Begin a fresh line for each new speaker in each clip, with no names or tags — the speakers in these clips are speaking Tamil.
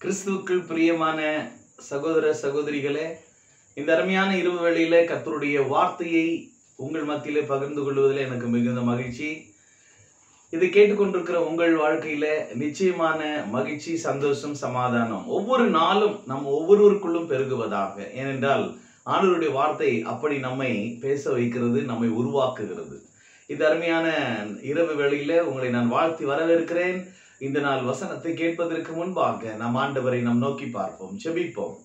கிறிஸ்துவுக்குள் பிரியமான சகோதர சகோதரிகளே இந்த அருமையான இரவு வேளையில கர்த்தருடைய வார்த்தையை உங்கள் மத்தியிலே பகிர்ந்து கொள்வதில் எனக்கு மிகுந்த மகிழ்ச்சி இதை கேட்டுக்கொண்டிருக்கிற உங்கள் வாழ்க்கையில நிச்சயமான மகிழ்ச்சி சந்தோஷம் சமாதானம் ஒவ்வொரு நாளும் நம் ஒவ்வொருவருக்குள்ளும் பெருகுவதாக ஏனென்றால் ஆண்டவருடைய வார்த்தை அப்படி நம்மை பேச வைக்கிறது நம்மை உருவாக்குகிறது இந்த அருமையான இரவு வேளையில உங்களை நான் வாழ்த்தி வரவேற்கிறேன் இந்த நாள் வசனத்தை கேட்பதற்கு முன்பாக நம் ஆண்டவரை நாம் நோக்கி பார்ப்போம் செபிப்போம்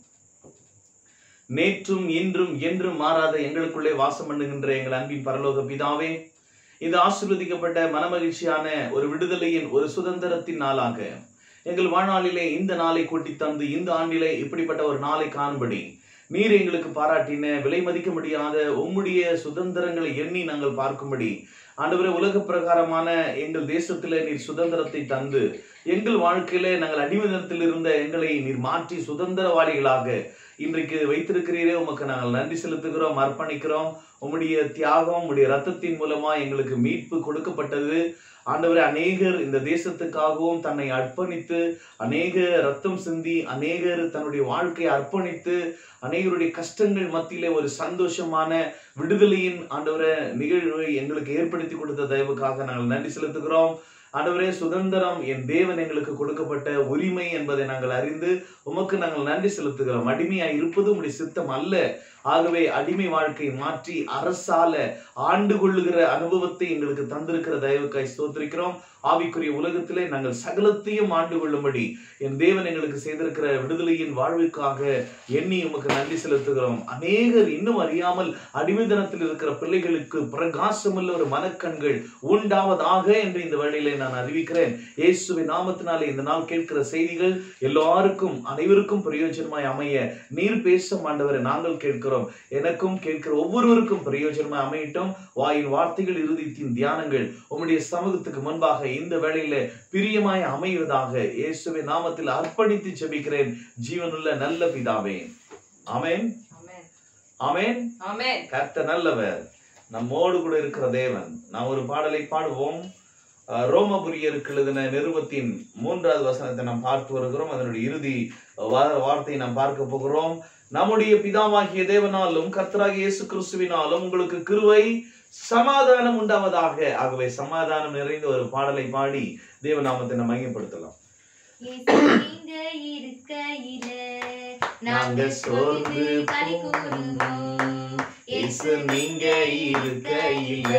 நேற்றும் இன்றும் என்றும் மாறாத எங்களுக்குள்ளே வாசம் பண்ணுகின்ற எங்கள் அன்பின் பரலோக பிதாவே இந்த ஆசீர்வதிக்கப்பட்ட மனமகிழ்ச்சியான ஒரு விடுதலையின் ஒரு சுதந்திரத்தின் நாளாக எங்கள் வாழ்நாளிலே இந்த நாளை கூட்டி தந்து இந்த ஆண்டிலே இப்படிப்பட்ட ஒரு நாளை காணும்படி நீர் எங்களுக்கு பாராட்டின விலை மதிக்க முடியாத உம்முடைய சுதந்திரங்களை எண்ணி நாங்கள் பார்க்கும்படி ஆண்டவரே உலக பிரகாரமான எங்கள் தேசத்திலே நீர் சுதந்திரத்தை தந்து எங்கள் வாழ்க்கையிலே நாங்கள் அடிமதத்தில் இருந்த எங்களை நீர் மாற்றி சுதந்திரவாளிகளாக இன்றைக்கு வைத்திருக்கிறீரே உமக்கு நாங்கள் நன்றி செலுத்துகிறோம் அர்ப்பணிக்கிறோம் உம்முடைய தியாகம் உம்முடைய ரத்தத்தின் மூலமா எங்களுக்கு மீட்பு கொடுக்கப்பட்டது ஆண்டவரே அநேகர் இந்த தேசத்துக்காகவும் தன்னை அர்ப்பணித்து அநேக ரத்தம் சிந்தி அநேகர் தன்னுடைய வாழ்க்கையை அர்ப்பணித்து அநேகருடைய கஷ்டங்கள் மத்தியிலே ஒரு சந்தோஷமான விடுதலையின் ஆண்டவரை நிகழ்வை எங்களுக்கு ஏற்படுத்தி கொடுத்த தயவுக்காக நாங்கள் நன்றி செலுத்துகிறோம் ஆண்டவரே சுதந்திரம் என் தேவன் எங்களுக்கு கொடுக்கப்பட்ட உரிமை என்பதை நாங்கள் அறிந்து உமக்கு நாங்கள் நன்றி செலுத்துகிறோம் அடிமையாய் இருப்பது உடைய சித்தம் அல்ல ஆகவே அடிமை வாழ்க்கை மாற்றி அரசால ஆண்டு கொள்ளுகிற அனுபவத்தை எங்களுக்கு தந்திருக்கிற தயவுக்காய் ஸ்தோத்திரிக்கிறோம் ஆவிக்குரிய உலகத்திலே நாங்கள் சகலத்தையும் ஆண்டு கொள்ளும்படி என் தேவன் எங்களுக்கு செய்திருக்கிற விடுதலையின் வாழ்வுக்காக எண்ணி உமக்கு நன்றி செலுத்துகிறோம் அநேகர் இன்னும் அறியாமல் அடிமைதனத்தில் இருக்கிற பிள்ளைகளுக்கு பிரகாசமுள்ள ஒரு மனக்கண்கள் உண்டாவதாக என்று இந்த வேளையிலே நான் அறிவிக்கிறேன் இயேசுவின் நாமத்தினாலே இந்த நாள் கேட்கிற செய்திகள் எல்லாருக்கும் அனைவருக்கும் பிரயோஜனமாய் அமைய நீர் பேசும் ஆண்டவரை நாங்கள் கேட்கிறோம் எனக்கும் கேட்கிற ஒவ்வொருவருக்கும் பிரயோஜனமாய் அமையட்டும் வாயின் வார்த்தைகள் இறுதித்தின் தியானங்கள் உம்முடைய சமூகத்துக்கு முன்பாக இந்த வேளையில பிரியமாய் அமைவதாக இயேசுவின் நாமத்தில் அர்ப்பணித்து ஜெபிக்கிறேன் ஜீவனுள்ள நல்ல பிதாவே ஆமென்
Amen.
ஆமென்
Amen.
கர்த்த நல்லவர் நம்மோடு கூட இருக்கிற தேவன் நாம் ஒரு பாடலை பாடுவோம் அஹ், ரோமபுரியருக்கு எழுதின நிருபத்தின் மூன்றாவது வசனத்தை நாம் பார்த்து வருகிறோம் அதனுடைய இறுதி வா- வார்த்தையை நாம் பார்க்க போகிறோம் நம்முடைய பிதாவாகிய தேவனாலும் கர்த்தராகிய இயேசு கிறிஸ்துவினாலும் உங்களுக்கு கிருவை சமாதானம் உண்டாவதாக ஆகவே சமாதானம் நிறைந்த ஒரு பாடலை பாடி தேவநாமத்தை நாம் மையப்படுத்தலாம்
இயேசு நீங்க இருக்கையில
நாங்க சோர்ந்து
களி கூறுவோம்
இயேசு நீங்க இருக்கையில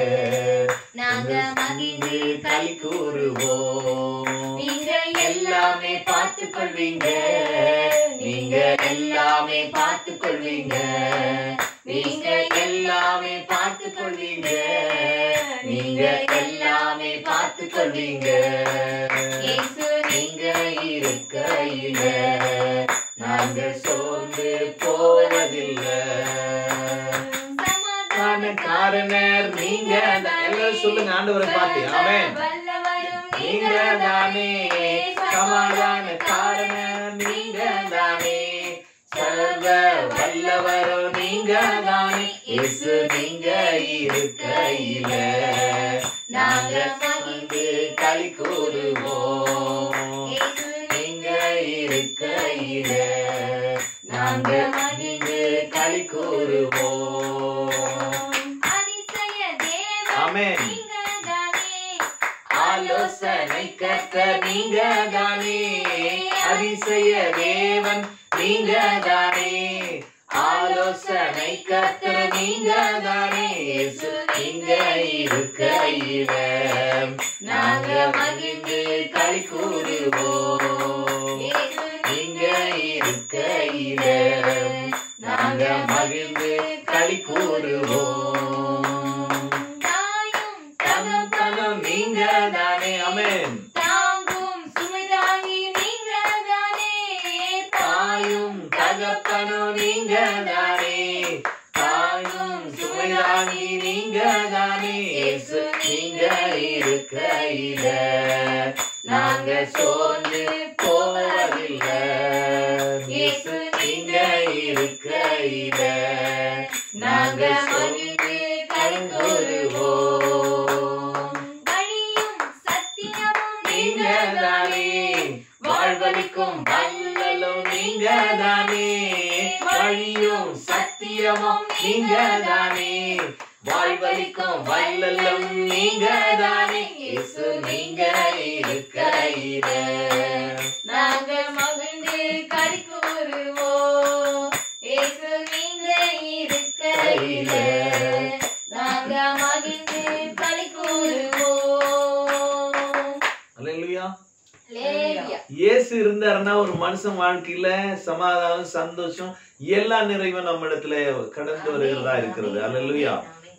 நாங்க மகிழ்ந்து
களி கூறுவோம்
நீங்க எல்லாமே பார்த்து கொள்வீங்க நீங்க எல்லாமே பார்த்து கொள்வீங்க நீங்க எல்லாமே பார்த்து கொள்வீங்க நீங்க எல்லாமே பார்த்து கொள்வீங்க இயேசு நீங்க இருக்கையில நாங்க சோர்ந்து போவதில்லை
காரணர் நீங்க தான். எல்லாரும் சொல்லுங்க ஆண்டவரை பார்த்து ஆமென் நீங்க தானே சமாதான காரணர் நீங்க தானே சர்வ வல்லவரும் நீங்க தானே இயேசு நீங்க இருக்கையில நாங்க மகிழ்ந்து களி கூறுவோம் நீங்க இருக்கையில நாங்க மகிழ்ந்து களி கூறுவோம்
அதிசய தேவன்
ஆமென்
நீங்கதானே.
ஆலோசனை கத்த நீங்க தானே அதிசய தேவன் நீங்க தானே ஆலோசனை கத்த நீங்க தானே இயேசு நீங்க இருக்கையில நாங்க மகிழ்ந்து களி கூறுவோம்
இயேசு
நீங்க இருக்கையில நாங்க மகிழ்ந்து களி கூறுவோம்
தாயும்
தகப்பனும் நீங்க தானே அமேன்
தாங்கும் சுமைதாங்கி நீங்கதானே.
தாயும் தகப்பனும் நீங்க தானே தாயும் சுமைதாங்கி நீங்க தானே இயேசு நீங்க இருக்கையில நாங்க சோர்ந்து போவதில்லை இயேசு நீங்க இருக்கையில நாங்க சோர்ந்து கண்கூறுவோம்
வழியும் சத்தியமும்
நீங்க தானே வாழ்வழிக்கும் வல்லல் வல்லலும் நீங்க தானே வழியும் சத்தியமும் நீங்க தானே வாழ்வழிக்கும் வல்லலும் நீங்க தானே இயேசு நீங்க இருக்கையில
நாங்க மகிழ்ந்து களி கூறுவோம் இயேசு நீங்க இருக்கையில நாங்க மகிழ்ந்து களி கூறுவோம்
அல்லேலூயா
லேலியா
இயேசு இருந்தாருன்னா ஒரு மனுஷன் வாழ்க்கையில சமாதானம் சந்தோஷம் எல்லா நிறைவும் நம்ம இடத்துல கடந்து வருகிறதா இருக்கிறது அல்லேலூயா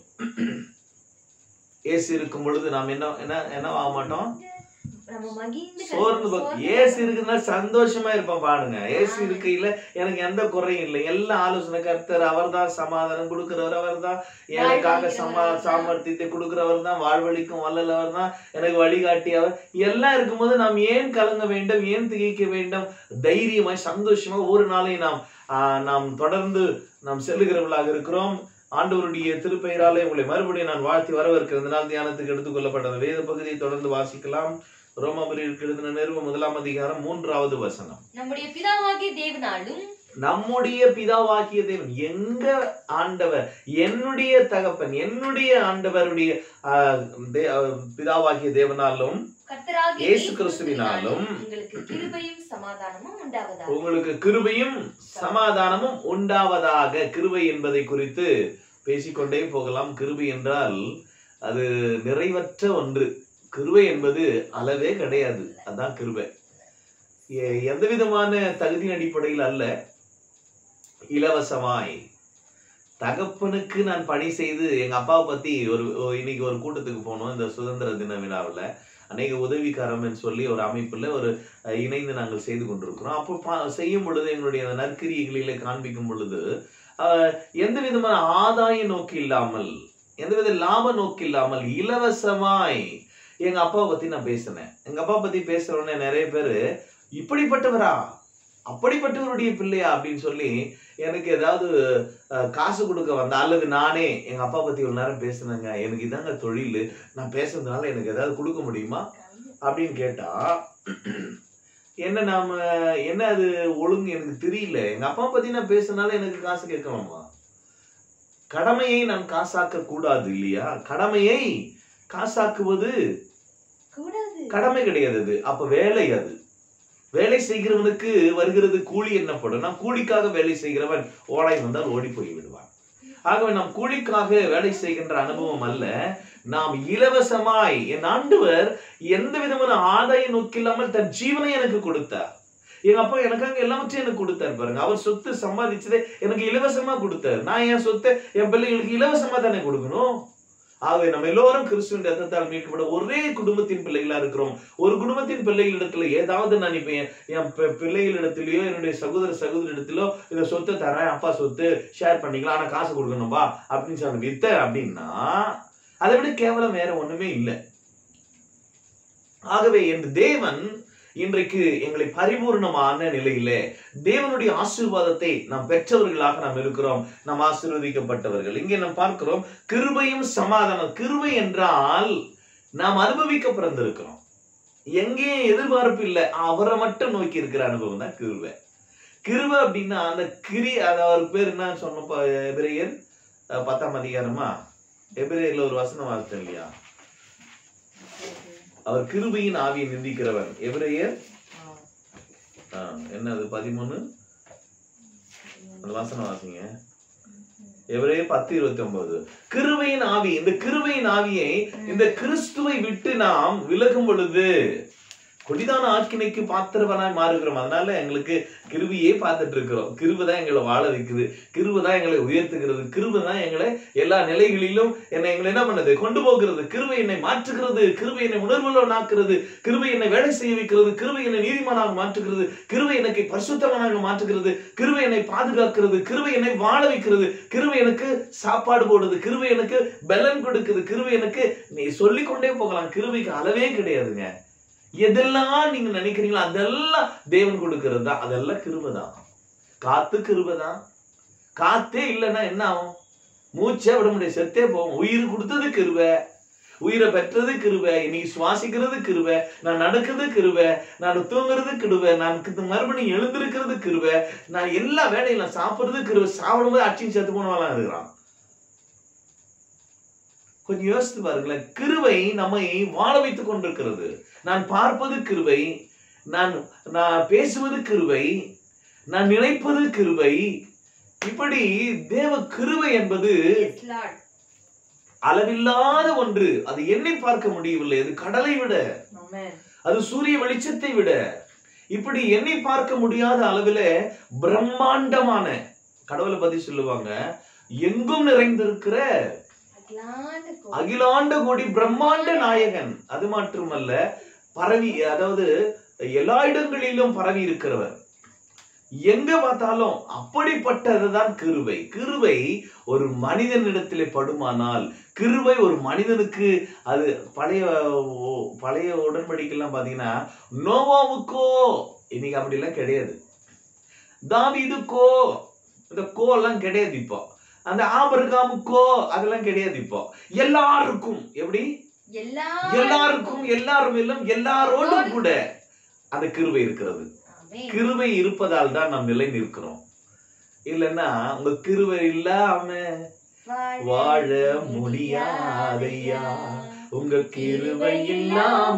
இயேசு இருக்கும் பொழுது நாம் என்ன என்ன என்ன ஆக மாட்டோம்
நம்ம மகிழ்ந்து
சோர்ந்து போ- இயேசு இருக்குதுன்னா சந்தோஷமா இருப்போம் பாருங்க இயேசு இருக்கையில எனக்கு எந்த குறையும் இல்லை எல்லா ஆலோசனை கர்த்தர் அவர்தான் சமாதானம் கொடுக்கிறவர் அவர்தான் எனக்காக சமா சாமர்த்தியத்தை கொடுக்கிறவர் தான் வாழ்வழிக்கும் வல்லலவர் தான் எனக்கு வழிகாட்டியவர் எல்லாம் இருக்கும்போது நாம் ஏன் கலங்க வேண்டும் ஏன் திகைக்க வேண்டும் தைரியமாய் சந்தோஷமா ஒரு நாளையும் நாம் ஆஹ், நாம் தொடர்ந்து நாம் செல்லுகிறவர்களாக இருக்கிறோம் ஆண்டவருடைய திருப்பெயராலே உங்களை மறுபடியும் நான் வாழ்த்தி வரவேற்கிறேன் இந்த நாள் தியானத்துக்கு எடுத்துக்கொள்ளப்பட்ட அந்த வேத பகுதியை தொடர்ந்து வாசிக்கலாம் ரோமாபுரிக்கு எழுதின நிறுவ முதலாம் அதிகாரம் மூன்றாவது வசனம்
நம்முடைய பிதாவாகிய தேவனாலும்
நம்முடைய பிதாவாக்கிய தேவன் எங்க ஆண்டவர் என்னுடைய தகப்பன் என்னுடைய ஆண்டவருடைய ஆஹ், தே- ஆஹ், பிதாவாகிய தேவனாலும்
கர்த்தராகிய
இயேசு கிறிஸ்துவினாலும்
உங்களுக்கு கிருபையும் சமாதானமும் உண்டாவதாக
உங்களுக்கு கிருபையும் சமாதானமும் உண்டாவதாக கிருபை என்பதை குறித்து பேசிக்கொண்டே போகலாம் கிருபை என்றால் அது நிறைவற்ற ஒன்று கிருபை என்பது அளவே கிடையாது அதான் கிருபை எ- எந்த விதமான தகுதி அடிப்படையில் அல்ல இலவசமாய் தகப்பனுக்கு நான் பணி செய்து எங்க அப்பாவை பத்தி ஒரு ஒரு- இன்னைக்கு ஒரு கூட்டத்துக்கு போனோம் இந்த சுதந்திர தின விழாவில் அநேக உதவிக்காரம்னு சொல்லி ஒரு அமைப்புல ஒரு அஹ், இணைந்து நாங்கள் செய்து கொண்டிருக்கிறோம் அப்போ பா- செய்யும் பொழுது எங்களுடைய அந்த நற்கிரியைகளிலே காண்பிக்கும் பொழுது அஹ், எந்த விதமான ஆதாய நோக்கு இல்லாமல் எந்தவித லாப நோக்கு இல்லாமல் இலவசமாய் எங்க அப்பாவை பத்தி நான் பேசினேன் எங்க அப்பா பத்தி பேசுற உடனே நிறைய பேரு இப்படிப்பட்டவரா அப்படிப்பட்டவருடைய பிள்ளையா அப்படின்னு சொல்லி எனக்கு ஏதாவது அஹ், காசு கொடுக்க வந்தா அல்லது நானே எங்க அப்பா பத்தி ஒரு நேரம் பேசுனேங்க எனக்கு இதாங்க தொழில் நான் பேசுறதுனால எனக்கு ஏதாவது கொடுக்க முடியுமா அப்படின்னு கேட்டா என்ன நாம என்ன அது ஒழுங்கு எனக்கு தெரியல எங்க அப்பா பத்தி நான் பேசுனால எனக்கு காசு கேட்கலாமா கடமையை நான் காசாக்க கூடாது இல்லையா கடமையை காசாக்குவது
கூடாது
கடமை கிடையாது அது அப்ப வேலை அது வேலை செய்கிறவனுக்கு வருகிறது கூலி என்னப்படும் நாம் கூலிக்காக வேலை செய்கிறவன் ஓடை வந்தால் ஓடி போய் விடுவான் ஆகவே நாம் கூலிக்காக வேலை செய்கின்ற அனுபவம் அல்ல நாம் இலவசமாய் என் ஆண்டவர் எந்த விதமான ஆதாய நோக்கில்லாமல் தன் ஜீவனை எனக்கு கொடுத்தார் எங்க அப்பா எனக்காக எல்லாவற்றையும் எனக்கு கொடுத்தார் பாருங்க அவர் சொத்து சம்பாதிச்சதே எனக்கு இலவசமா கொடுத்தார் நான் என் சொத்தை என் பிள்ளைகளுக்கு இலவசமா தானே கொடுக்கணும் ஆகவே நம்ம எல்லோரும் கிறிஸ்துவின் ரத்தத்தால் மீட்கப்பட ஒரே குடும்பத்தின் பிள்ளைகளா இருக்கிறோம் ஒரு குடும்பத்தின் பிள்ளைகளிடத்துல ஏதாவது நான் இப்ப என் என் பி- பிள்ளைகளிடத்திலயோ என்னுடைய சகோதர சகோதரிடத்திலோ இந்த சொத்தை தரேன் அப்பா சொத்து ஷேர் பண்ணிக்கலாம் ஆனா காசு கொடுக்கணும்பா அப்படின்னு சொல்லி வித்த அப்படின்னா அதை விட கேவலம் வேற ஒண்ணுமே இல்லை ஆகவே என் தேவன் இன்றைக்கு எங்களை பரிபூர்ணமான நிலையிலே தேவனுடைய ஆசீர்வாதத்தை நாம் பெற்றவர்களாக நாம் இருக்கிறோம் நாம் ஆசீர்வதிக்கப்பட்டவர்கள் இங்கே நாம் பார்க்கிறோம் கிருபையும் சமாதானம் கிருபை என்றால் நாம் அனுபவிக்க பிறந்திருக்கிறோம் எங்கேயும் எதிர்பார்ப்பு இல்லை அவரை மட்டும் நோக்கி இருக்கிற அனுபவம் தான் கிருபை கிருபை அப்படின்னா அந்த கிரி அது அவர் பேர் என்ன சொன்னப்போ எபிரேயர் அஹ், பத்தாம் அதிகாரமா எபிரேயர்ல ஒரு வசனம் வார்த்தை இல்லையா அவர் கிருபையின் ஆவியை நிந்திக்கிறவன் எபிரேயர் ஆஹ், என்னது பதிமூணு அந்த வசனம் வாசிங்க எவரேயர் பத்து இருபத்தி ஒன்பது கிருபையின் ஆவி இந்த கிருபையின் ஆவியை இந்த கிறிஸ்துவை விட்டு நாம் விலகும் பொழுது கொடிதான ஆக்கினைக்கு பாத்திரவனாய் மாறுகிறோம் அதனால எங்களுக்கு கிருவியே பார்த்துட்டு இருக்கிறோம் கிருபை தான் எங்களை வாழ வைக்குது கிருபை தான் எங்களை உயர்த்துகிறது கிருபை தான் எங்களை எல்லா நிலைகளிலும் என்னை எங்களை என்ன பண்ணுது கொண்டு போகிறது கிருபை என்னை மாற்றுகிறது கிருபை என்னை உணர்வுள்ளவனாக்குறது கிருபை என்னை வேலை செய்ய வைக்கிறது கிருபை என்னை நீதிமானாக மாற்றுகிறது கிருபை எனக்கு பரிசுத்தவனாக மாற்றுகிறது கிருபை என்னை பாதுகாக்கிறது கிருபை என்னை வாழ வைக்கிறது கிருபை எனக்கு சாப்பாடு போடுது கிருபை எனக்கு பலன் கொடுக்குது கிருபை எனக்கு நீ சொல்லிக்கொண்டே போகலாம் கிருபைக்கு அளவே கிடையாதுங்க எதெல்லாம் நீங்க நினைக்கிறீங்களோ அதெல்லாம் தேவன் கொடுக்கிறது தான் அதெல்லாம் கிருபை தான் காத்து கிருபை தான் காத்தே இல்லைன்னா என்ன ஆகும் மூச்சே விட முடியாது செத்தே போகும் உயிர் கொடுத்தது கிருபை உயிரை பெற்றது கிருபை இன்னைக்கு சுவாசிக்கிறது கிருபை நான் நடக்கிறது கிருபை நான் தூங்குறது கிருபை நான் கு- மறுபடியும் எழுந்திருக்கிறது கிருபை நான் எல்லா வேலையும் நான் சாப்பிடுறது கிருபை சாப்பிடும்போது அச்சின் செத்து போனவெல்லாம் இருக்கிறான் கொஞ்சம் யோசித்து பாருங்களேன் கிருபை நம்மை வாழ வைத்துக் கொண்டிருக்கிறது நான் பார்ப்பது கிருபை நான் நான் பேசுவது கிருபை நான் நினைப்பது கிருபை இப்படி தேவ கிருபை என்பது
Yes, Lord.
அளவில்லாத ஒன்று அது எண்ணி பார்க்க முடியவில்லை அது கடலை விட
Amen.
அது சூரிய வெளிச்சத்தை விட இப்படி எண்ணி பார்க்க முடியாத அளவில பிரம்மாண்டமான கடவுளை பத்தி சொல்லுவாங்க எங்கும் நிறைந்திருக்கிற
அகிலாண்ட கோடி.
அகிலாண்ட கோடி பிரம்மாண்ட நாயகன் அது மட்டுமல்ல பரவி அதாவது எல்லா இடங்களிலும் பரவி இருக்கிறவர் எங்க பார்த்தாலும் அப்படிப்பட்டதுதான் கிருபை கிருபை ஒரு மனிதனிடத்திலே படுமானால் கிருபை ஒரு மனிதனுக்கு அது பழைய ஓ- பழைய உடன்படிக்கைலாம் பாத்தீங்கன்னா நோவாவுக்கோ இன்னைக்கு அப்படிலாம் கிடையாது தாவீதுக்கோ இந்த கோ எல்லாம் கிடையாது இப்போ அந்த ஆபரகாமுக்கோ அதெல்லாம் கிடையாது இப்போ எல்லாருக்கும் எப்படி
எல்லா
எல்லாருக்கும் எல்லாரும் எல்லாம் எல்லாரோடும் கூட அந்த கிருபை இருக்கிறது
ஆமென்.
கிருபை இருப்பதால் தான் நாம் நிலை நிற்கிறோம் இல்லைன்னா உங்க கிருபை இல்லாம வாழ முடியாதையா உங்க கிருபை இல்லாம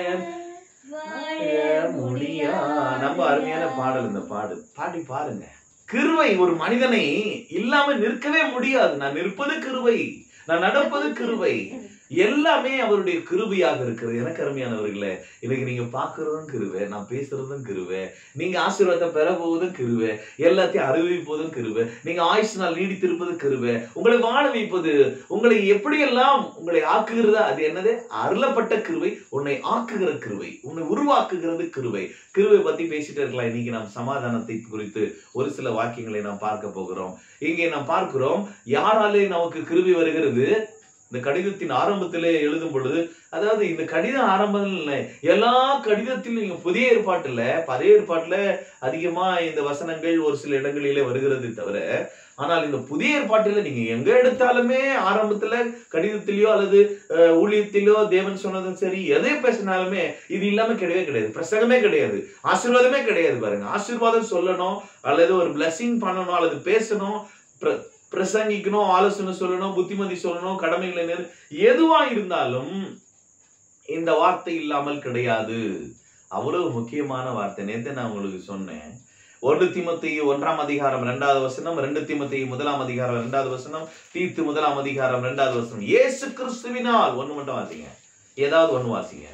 வாழ முடியா நம்ம அருமையான பாடல் இந்த பாடு பாடி பாருங்க கிருபை ஒரு மனிதனை இல்லாம நிற்கவே முடியாது நான் நிற்பது கிருபை நான் நடப்பது கிருபை எல்லாமே அவருடைய கிருபையாக இருக்கிறது எனக்கு அருமையானவர்களே இன்னைக்கு நீங்க பாக்குறதும் கிருபை நான் பேசுறதும் கிருபை நீங்க ஆசீர்வாதத்தை பெற போவதும் கிருபை எல்லாத்தையும் அறிவிப்பதும் கிருபை நீங்க ஆயுசு நாள் நீடித்திருப்பது கிருபை உங்களை வாழ வைப்பது உங்களை எப்படியெல்லாம் உங்களை ஆக்குகிறதா அது என்னது அருளப்பட்ட கிருபை உன்னை ஆக்குகிற கிருபை உன்னை உருவாக்குகிறது கிருபை கிருபை பத்தி பேசிட்டு இருக்கலாம் இன்னைக்கு நாம் சமாதானத்தை குறித்து ஒரு சில வாக்கியங்களை நாம் பார்க்க போகிறோம் இங்கே நாம் பார்க்கிறோம் யாராலே நமக்கு கிருபை வருகிறது இந்த கடிதத்தின் ஆரம்பத்திலே எழுதும் பொழுது அதாவது இந்த கடிதம் ஆரம்பம் இல்லை எல்லா கடிதத்திலும் நீங்க புதிய ஏற்பாட்டுல பழைய ஏற்பாட்டுல அதிகமா இந்த வசனங்கள் ஒரு சில இடங்களிலே வருகிறது தவிர ஆனால் இந்த புதிய ஏற்பாட்டில் நீங்க எங்க எடுத்தாலுமே ஆரம்பத்துல கடிதத்திலயோ அல்லது அஹ், ஊழியத்திலோ தேவன் சொன்னதும் சரி எதை பேசினாலுமே இது இல்லாம கிடையவே கிடையாது பிரசங்கமே கிடையாது ஆசீர்வாதமே கிடையாது பாருங்க ஆசீர்வாதம் சொல்லணும் அல்லது ஒரு பிளஸிங் பண்ணணும் அல்லது பேசணும் பிர- பிரசங்கிக்கணும் ஆலோசனை சொல்லணும் புத்திமதி சொல்லணும் கடமைகளை நிறு எதுவா இருந்தாலும் இந்த வார்த்தை இல்லாமல் கிடையாது அவ்வளவு முக்கியமான வார்த்தை நேத்து நான் உங்களுக்கு சொன்னேன் ஒன்று திமுத்தி ஒன்றாம் அதிகாரம் இரண்டாவது வசனம் ரெண்டு திமுத்தி முதலாம் அதிகாரம் இரண்டாவது வசனம் தீத்து முதலாம் அதிகாரம் இரண்டாவது வசனம் இயேசு கிறிஸ்துவினால் ஒண்ணு மட்டும் வாசிங்க ஏதாவது ஒண்ணு வாசிங்க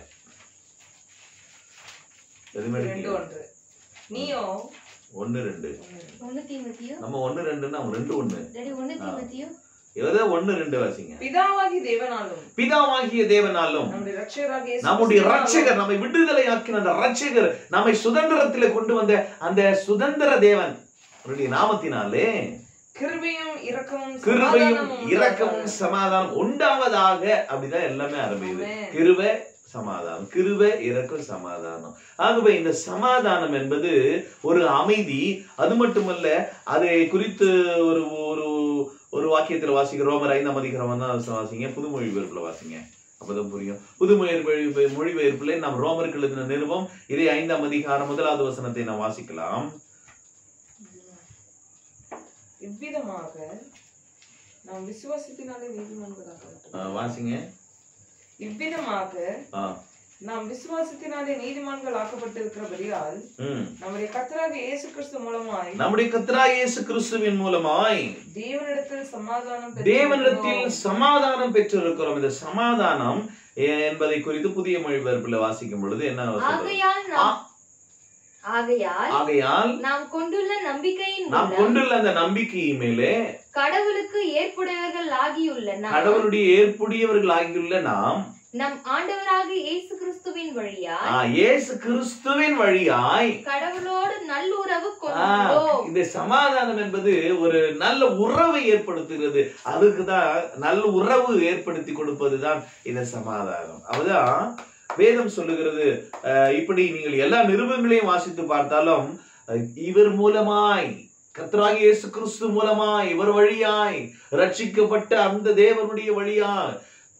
எதுவுமே
ரெண்டு
எடுக்கலையா?
ஒன்று நீயோ
ஒண்ணு ரெண்டு
ஒண்ணு தீமத்தியோ
நம்ம ஒண்ணு ரெண்டுன்னா அவங்க ரெண்டு ஒண்ணு
டேடி ஒண்ணு
ஆ.
தீமத்தியோ
ஏதோ ஒண்ணு ரெண்டு வாசிங்க
பிதாவாகி தேவனாலும்
பிதாவாகிய தேவனாலும்
நம்முடைய ரட்சகராகிய இயேசு
நம்முடைய
கிறிஸ்துவினாலும்
ரட்சகர் நம்மை விடுதலை ஆக்கின அந்த ரட்சகர் நம்மை சுதந்திரத்திலே கொண்டு வந்த அந்த சுதந்திர தேவன் அவருடைய நாமத்தினாலே
கிருபையும் இரக்கமும்
கிருபையும்
சமாதானமும்
இரக்கமும் சமாதானம் உண்டாவதாக அப்படிதான் எல்லாமே ஆரம்பிக்குது
ஆமென்.
கிருபை சமாதானம் கிருபை இரக்கம் சமாதானம் ஆகவே இந்த சமாதானம் என்பது ஒரு அமைதி அது மட்டுமல்ல அதை குறித்து ஒரு ஒரு ஒரு வாக்கியத்துல வாசிக்க ரோமர் ஐந்தாம் அதிகாரம் தான் வாசிங்க புதுமொழி பெயர்ப்புல வாசிங்க அப்பதான் புரியும் புதுமொழி மொழிபெயர்ப்புல நாம் ரோமருக்கு எழுதின நிருபம் இதே ஐந்தாம் அதிகாரம் முதலாவது வசனத்தை நாம் வாசிக்கலாம்
இவ்விதமாக நாம் விசுவாசத்தினாலே
ஆஹ்
நீதிமான்களாக
வாசிங்க
இவ்விதமாக
ஆஹ்
நாம் விசுவாசத்தினாலே நீதிமான்கள் ஆக்கப்பட்டிருக்கிறபடியால்
உம்
நம்முடைய கர்த்தராகிய இயேசு கிறிஸ்து மூலமாய்
நம்முடைய கத்ரா இயேசு கிறிஸ்துவின் மூலமாய்
தேவனிடத்தில் சமாதானம்
தேவனிடத்தில்
பெற்றிருக்கிறோம்.
சமாதானம் பெற்றிருக்கிறோம் இந்த சமாதானம் என்பதை குறித்து புதிய மொழிபெயர்ப்புல வாசிக்கும் பொழுது என்ன சொல்றது
ஆகையால் நாம் ஆகையால்
ஆகையால்
நாம் கொண்டுள்ள நம்பிக்கையின்
நாம்
மூலம்
கொண்டுள்ள அந்த நம்பிக்கையின் மேலே
கடவுளுக்கு ஏற்புடையவர்கள் ஆகியுள்ள நாம்
கடவுளுடைய ஏற்புடையவர்கள் ஆகியுள்ள நாம்
நம் ஆண்டவராகிய இயேசு கிறிஸ்துவின் வழியாய்
ஆ, இயேசு கிறிஸ்துவின் வழியாய்
கடவுளோடு நல்லுறவு
ஆ,
கொண்டோம்
இந்த சமாதானம் என்பது ஒரு நல்ல உறவை ஏற்படுத்துகிறது அதுக்கு தான் நல்ல உறவு ஏற்படுத்தி கொடுப்பதுதான் இந்த சமாதானம் அதுதான் வேதம் சொல்லுகிறது அஹ், இப்படி நீங்கள் எல்லா நிருபங்களையும் வாசித்து பார்த்தாலும் அஹ், இவர் மூலமாய் கர்த்தராகிய இயேசு கிறிஸ்து மூலமாய் இவர் வழியாய் ரட்சிக்கப்பட்ட அந்த தேவனுடைய வழியாய்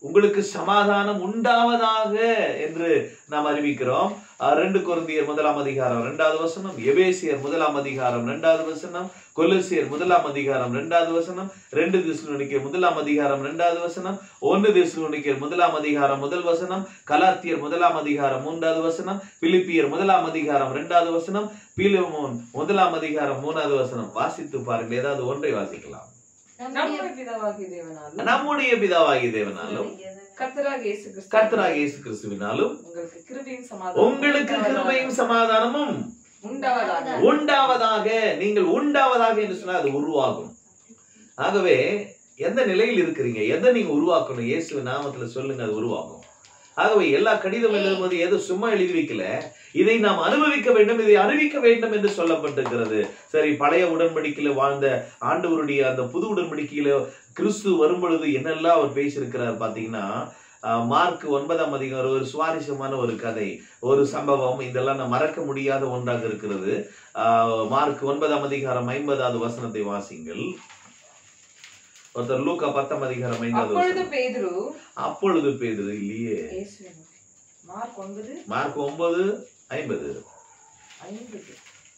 உங்களுக்கு சமாதானம் உண்டாவதாக என்று நாம் அறிவிக்கிறோம் அஹ் ரெண்டு கொரிந்தியர் முதலாம் அதிகாரம் இரண்டாவது வசனம் எபேசியர் முதலாம் அதிகாரம் இரண்டாவது வசனம் கொலோசியர் முதலாம் அதிகாரம் இரண்டாவது வசனம் ரெண்டு திசுலோனிக்கர் முதலாம் அதிகாரம் இரண்டாவது வசனம் ஒன்று திசுலோனிக்கர் முதலாம் அதிகாரம் முதல் வசனம் கலாத்தியர் முதலாம் அதிகாரம் மூன்றாவது வசனம் பிலிப்பியர் முதலாம் அதிகாரம் இரண்டாவது வசனம் பீலமோன் முதலாம் அதிகாரம் மூணாவது வசனம் வாசித்து பாருங்கள் ஏதாவது ஒன்றை வாசிக்கலாம்
நம்முடைய பிதாவாகிய தேவனாலும்
நம்முடைய பிதாவாகிய தேவனாலும்
கர்த்தராக இயேசு கிறிஸ்து
கர்த்தராகிய இயேசு கிறிஸ்துவினாலும்
உங்களுக்கு கிருபையும் சமாதானம்
உங்களுக்கு கிருபையும் சமாதானமும்
உண்டாவதாக
உண்டாவதாக நீங்கள் உண்டாவதாக என்று சொன்னா அது உருவாகும் ஆகவே எந்த நிலையில் இருக்கிறீங்க எதை நீங்க உருவாக்கணும் இயேசு நாமத்துல சொல்லுங்க அது உருவாகும் ஆகவே எல்லா கடிதம் எழுதும்போது ஏதோ சும்மா எழுதி வைக்கல இதை நாம் அனுபவிக்க வேண்டும் இதை அறிவிக்க வேண்டும் என்று சொல்லப்பட்டிருக்கிறது சரி பழைய உடன்படிக்கையில வாழ்ந்த ஆண்டவருடைய அந்த புது உடன்படிக்கையில கிறிஸ்து வரும் பொழுது என்னெல்லாம் அவர் பேசியிருக்கிறார் பாத்தீங்கன்னா ஆஹ், மார்க் ஒன்பதாம் அதிகாரம் ஒரு சுவாரஸ்யமான ஒரு கதை ஒரு சம்பவம் இதெல்லாம் நான் மறக்க முடியாத ஒன்றாக இருக்கிறது ஆஹ், மார்க் ஒன்பதாம் அதிகாரம் ஐம்பதாவது வசனத்தை வாசிங்கள் ஒருத்தர் லூக்கா பத்தாம் அதிகாரம் ஐந்தாவது
அப்பொழுது
வசனம்
பேதுரு
அப்பொழுது பேதுரு இல்லையே
இயேசுவை நோக்கி, மார்க் ஒன்பது
மார்க் ஒன்பது ஐம்பது
ஐம்பது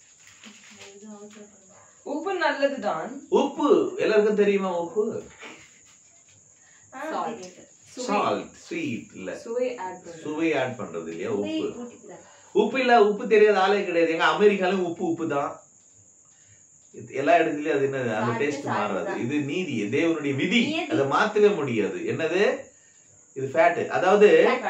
உப்பு நல்லதுதான்
உப்பு எல்லாருக்கும் தெரியுமா உப்பு
Salt. சுவை
சால்ட் ஸ்வீட் இல்ல
சுவை ஆட் பண்றது
சுவை ஆட் பண்றது இல்லையா உப்பு உப்பு இல்ல உப்பு தெரியாத ஆளே கிடையாது எங்க அமெரிக்காலும் உப்பு உப்பு தான் இது எல்லா இடத்துலயும் அது என்ன அந்த
Salt,
டேஸ்ட்
salt
மாறாது
தான்.
இது நீதி தேவனுடைய விதி
நியதி.
அதை மாத்தவே முடியாது என்னது இது ஃபேட் அதாவது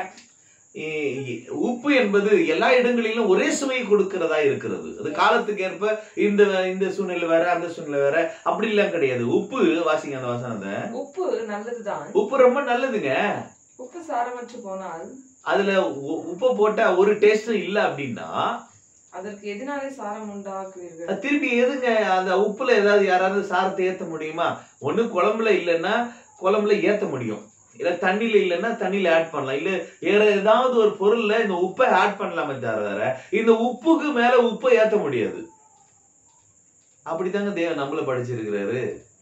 இ- இ- உப்பு என்பது எல்லா இடங்களிலும் ஒரே சுவை கொடுக்கிறதா இருக்கிறது அது காலத்துக்கு ஏற்ப இந்த இந்த சூழ்நிலை வேற அந்த சூழ்நிலை வேற அப்படி எல்லாம் கிடையாது உப்பு வாசிங்க அந்த வசனத்தை
உப்பு நல்லதுதான்
உப்பு ரொம்ப நல்லதுங்க
உப்பு சாரமற்று போனால்
அதுல உ- உப்பு போட்டா ஒரு டேஸ்டும் இல்ல அப்படின்னா
அதற்கு எதனாலே சாரம் உண்டாக்குவீர்கள்
அது திருப்பி எதுங்க அந்த உப்புல ஏதாவது யாராவது சாரத்தை ஏத்த முடியுமா ஒண்ணு குழம்புல இல்லைன்னா குழம்புல ஏத்த முடியும் இல்ல தண்ணியில இல்லைன்னா தண்ணியில ஆட் பண்ணலாம் இல்ல வேற ஏதாவது ஒரு பொருள்ல இந்த உப்பை ஆட் பண்ணலாமே தவிர இந்த உப்புக்கு மேல உப்பை ஏத்த முடியாது அப்படித்தாங்க தேவன் நம்மள படிச்சிருக்கிறாரு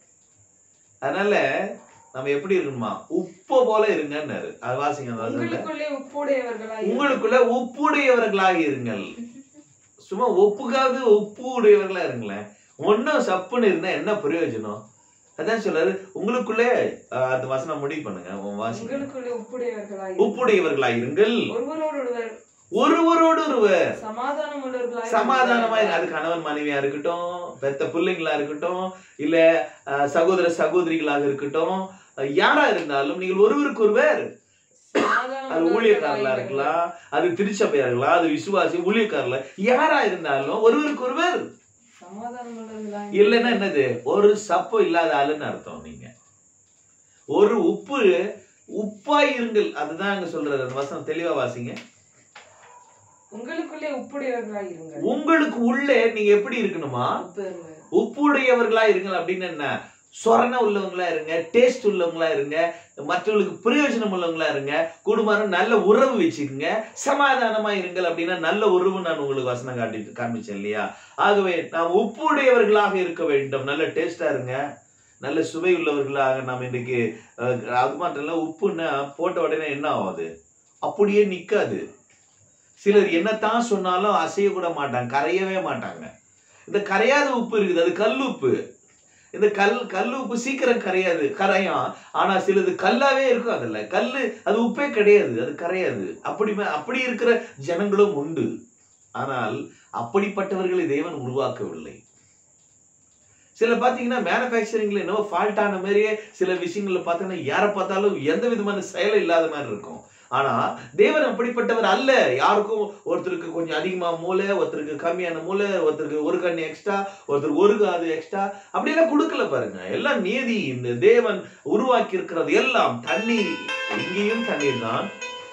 அதனால நம்ம எப்படி இருக்கணுமா உப்பை போல இருங்கன்னாரு அது வாசிங்க அந்த வசனத்துல.
உங்களுக்குள்ளே உப்புடையவர்களாய்
உங்களுக்குள்ள உப்புடையவர்களாக இருங்கள் சும்மா ஒப்புக்காவது உப்பு உடையவர்களா இருங்களேன் ஒன்னும் சப்புன்னு இருந்தா என்ன பிரயோஜனம் அதான் சொல்றாரு உங்களுக்குள்ளே ஆஹ், அந்த வசனம் முடிவு பண்ணுங்க உன் வாசிங்க
உங்களுக்குள்ளே உப்புடையவர்களாய்
உப்புடையவர்களாக இருங்கள்
ஒருவரோடு ஒருவர்
ஒருவரோடு ஒருவர்
சமாதானம் உள்ளவர்களாய்
சமாதானமா இரு- அது கணவன் மனைவியா இருக்கட்டும் பெத்த பிள்ளைங்களா இருக்கட்டும் இல்ல ஆஹ், சகோதர சகோதரிகளாக இருக்கட்டும் ஆஹ், யாரா இருந்தாலும் நீங்கள் ஒருவருக்கு ஒருவர்
சமாதானம்
அது ஊழியக்காரர்களா
உள்ளவர்களாய்
இருக்கலாம் அது திருச்சபையா இருக்கலாம் அது விசுவாசி ஊழியக்காரல யாரா இருந்தாலும் ஒருவருக்கு ஒருவர்
சமாதானம் உள்ளவர்களாய்
இல்லைன்னா என்னது ஒரு சப்பம் இல்லாத ஆளுன்னு அர்த்தம் நீங்க ஒரு உப்பு உப்பாய் இருங்கள் அதுதான் அங்க சொல்றாரு அந்த வசனம் தெளிவா வாசிங்க
உங்களுக்குள்ளே உப்புடையவர்களாய் இருங்கள்
உங்களுக்கு உள்ளே நீங்க எப்படி இருக்கணுமா
உப்பு இருங்க.
உப்புடையவர்களா இருங்கள் அப்படின்னு என்ன சொரண உள்ளவங்களா இருங்க டேஸ்ட் உள்ளவங்களா இருங்க மற்றவங்களுக்கு பிரயோஜனம் உள்ளவங்களா இருங்க குடும்பம் நல்ல உறவு வச்சுக்கோங்க சமாதானமா இருங்கள் அப்படின்னா நல்ல உறவு நான் உங்களுக்கு வசனம் காட்டி காண்பிச்சேன் இல்லையா ஆகவே நாம் உப்புடையவர்களாக இருக்க வேண்டும் நல்ல டேஸ்டா இருங்க நல்ல சுவை உள்ளவர்களாக நாம் இன்னைக்கு அஹ், அது மட்டும் இல்ல உப்புன்னா போட்ட உடனே என்ன ஆகுது அப்படியே நிக்காது சிலர் என்னத்தான் சொன்னாலும் அசையக்கூட மாட்டாங்க கரையவே மாட்டாங்க இந்த கரையாத உப்பு இருக்குது அது கல் உப்பு இந்த கல் கல் உப்பு சீக்கிரம் கரையாது கரையும் ஆனா சிலது கல்லாவே இருக்கும் அதுல கல்லு அது உப்பே கிடையாது அது கரையாது அப்படி அப்படி இருக்கிற ஜனங்களும் உண்டு ஆனால் அப்படிப்பட்டவர்களை தேவன் உருவாக்கவில்லை சில பாத்தீங்கன்னா மேனுஃபேக்சரிங்ல என்னவோ ஃபால்ட்டான மாதிரியே சில விஷயங்கள்ல பார்த்தீங்கன்னா யாரை பார்த்தாலும் எந்த விதமான செயலும் இல்லாத மாதிரி இருக்கும் ஆனா தேவன் அப்படிப்பட்டவர் அல்ல யாருக்கும் ஒருத்தருக்கு கொஞ்சம் அதிகமா மூளை ஒருத்தருக்கு கம்மியான மூளை ஒருத்தருக்கு ஒரு கண்ணு எக்ஸ்ட்ரா ஒருத்தருக்கு ஒரு காது எக்ஸ்ட்ரா அப்படியெல்லாம் கொடுக்கல பாருங்க எல்லாம் நீதி இந்த தேவன் உருவாக்கி இருக்கிறது எல்லாம் தண்ணீர் இங்கேயும் தண்ணீர் தான்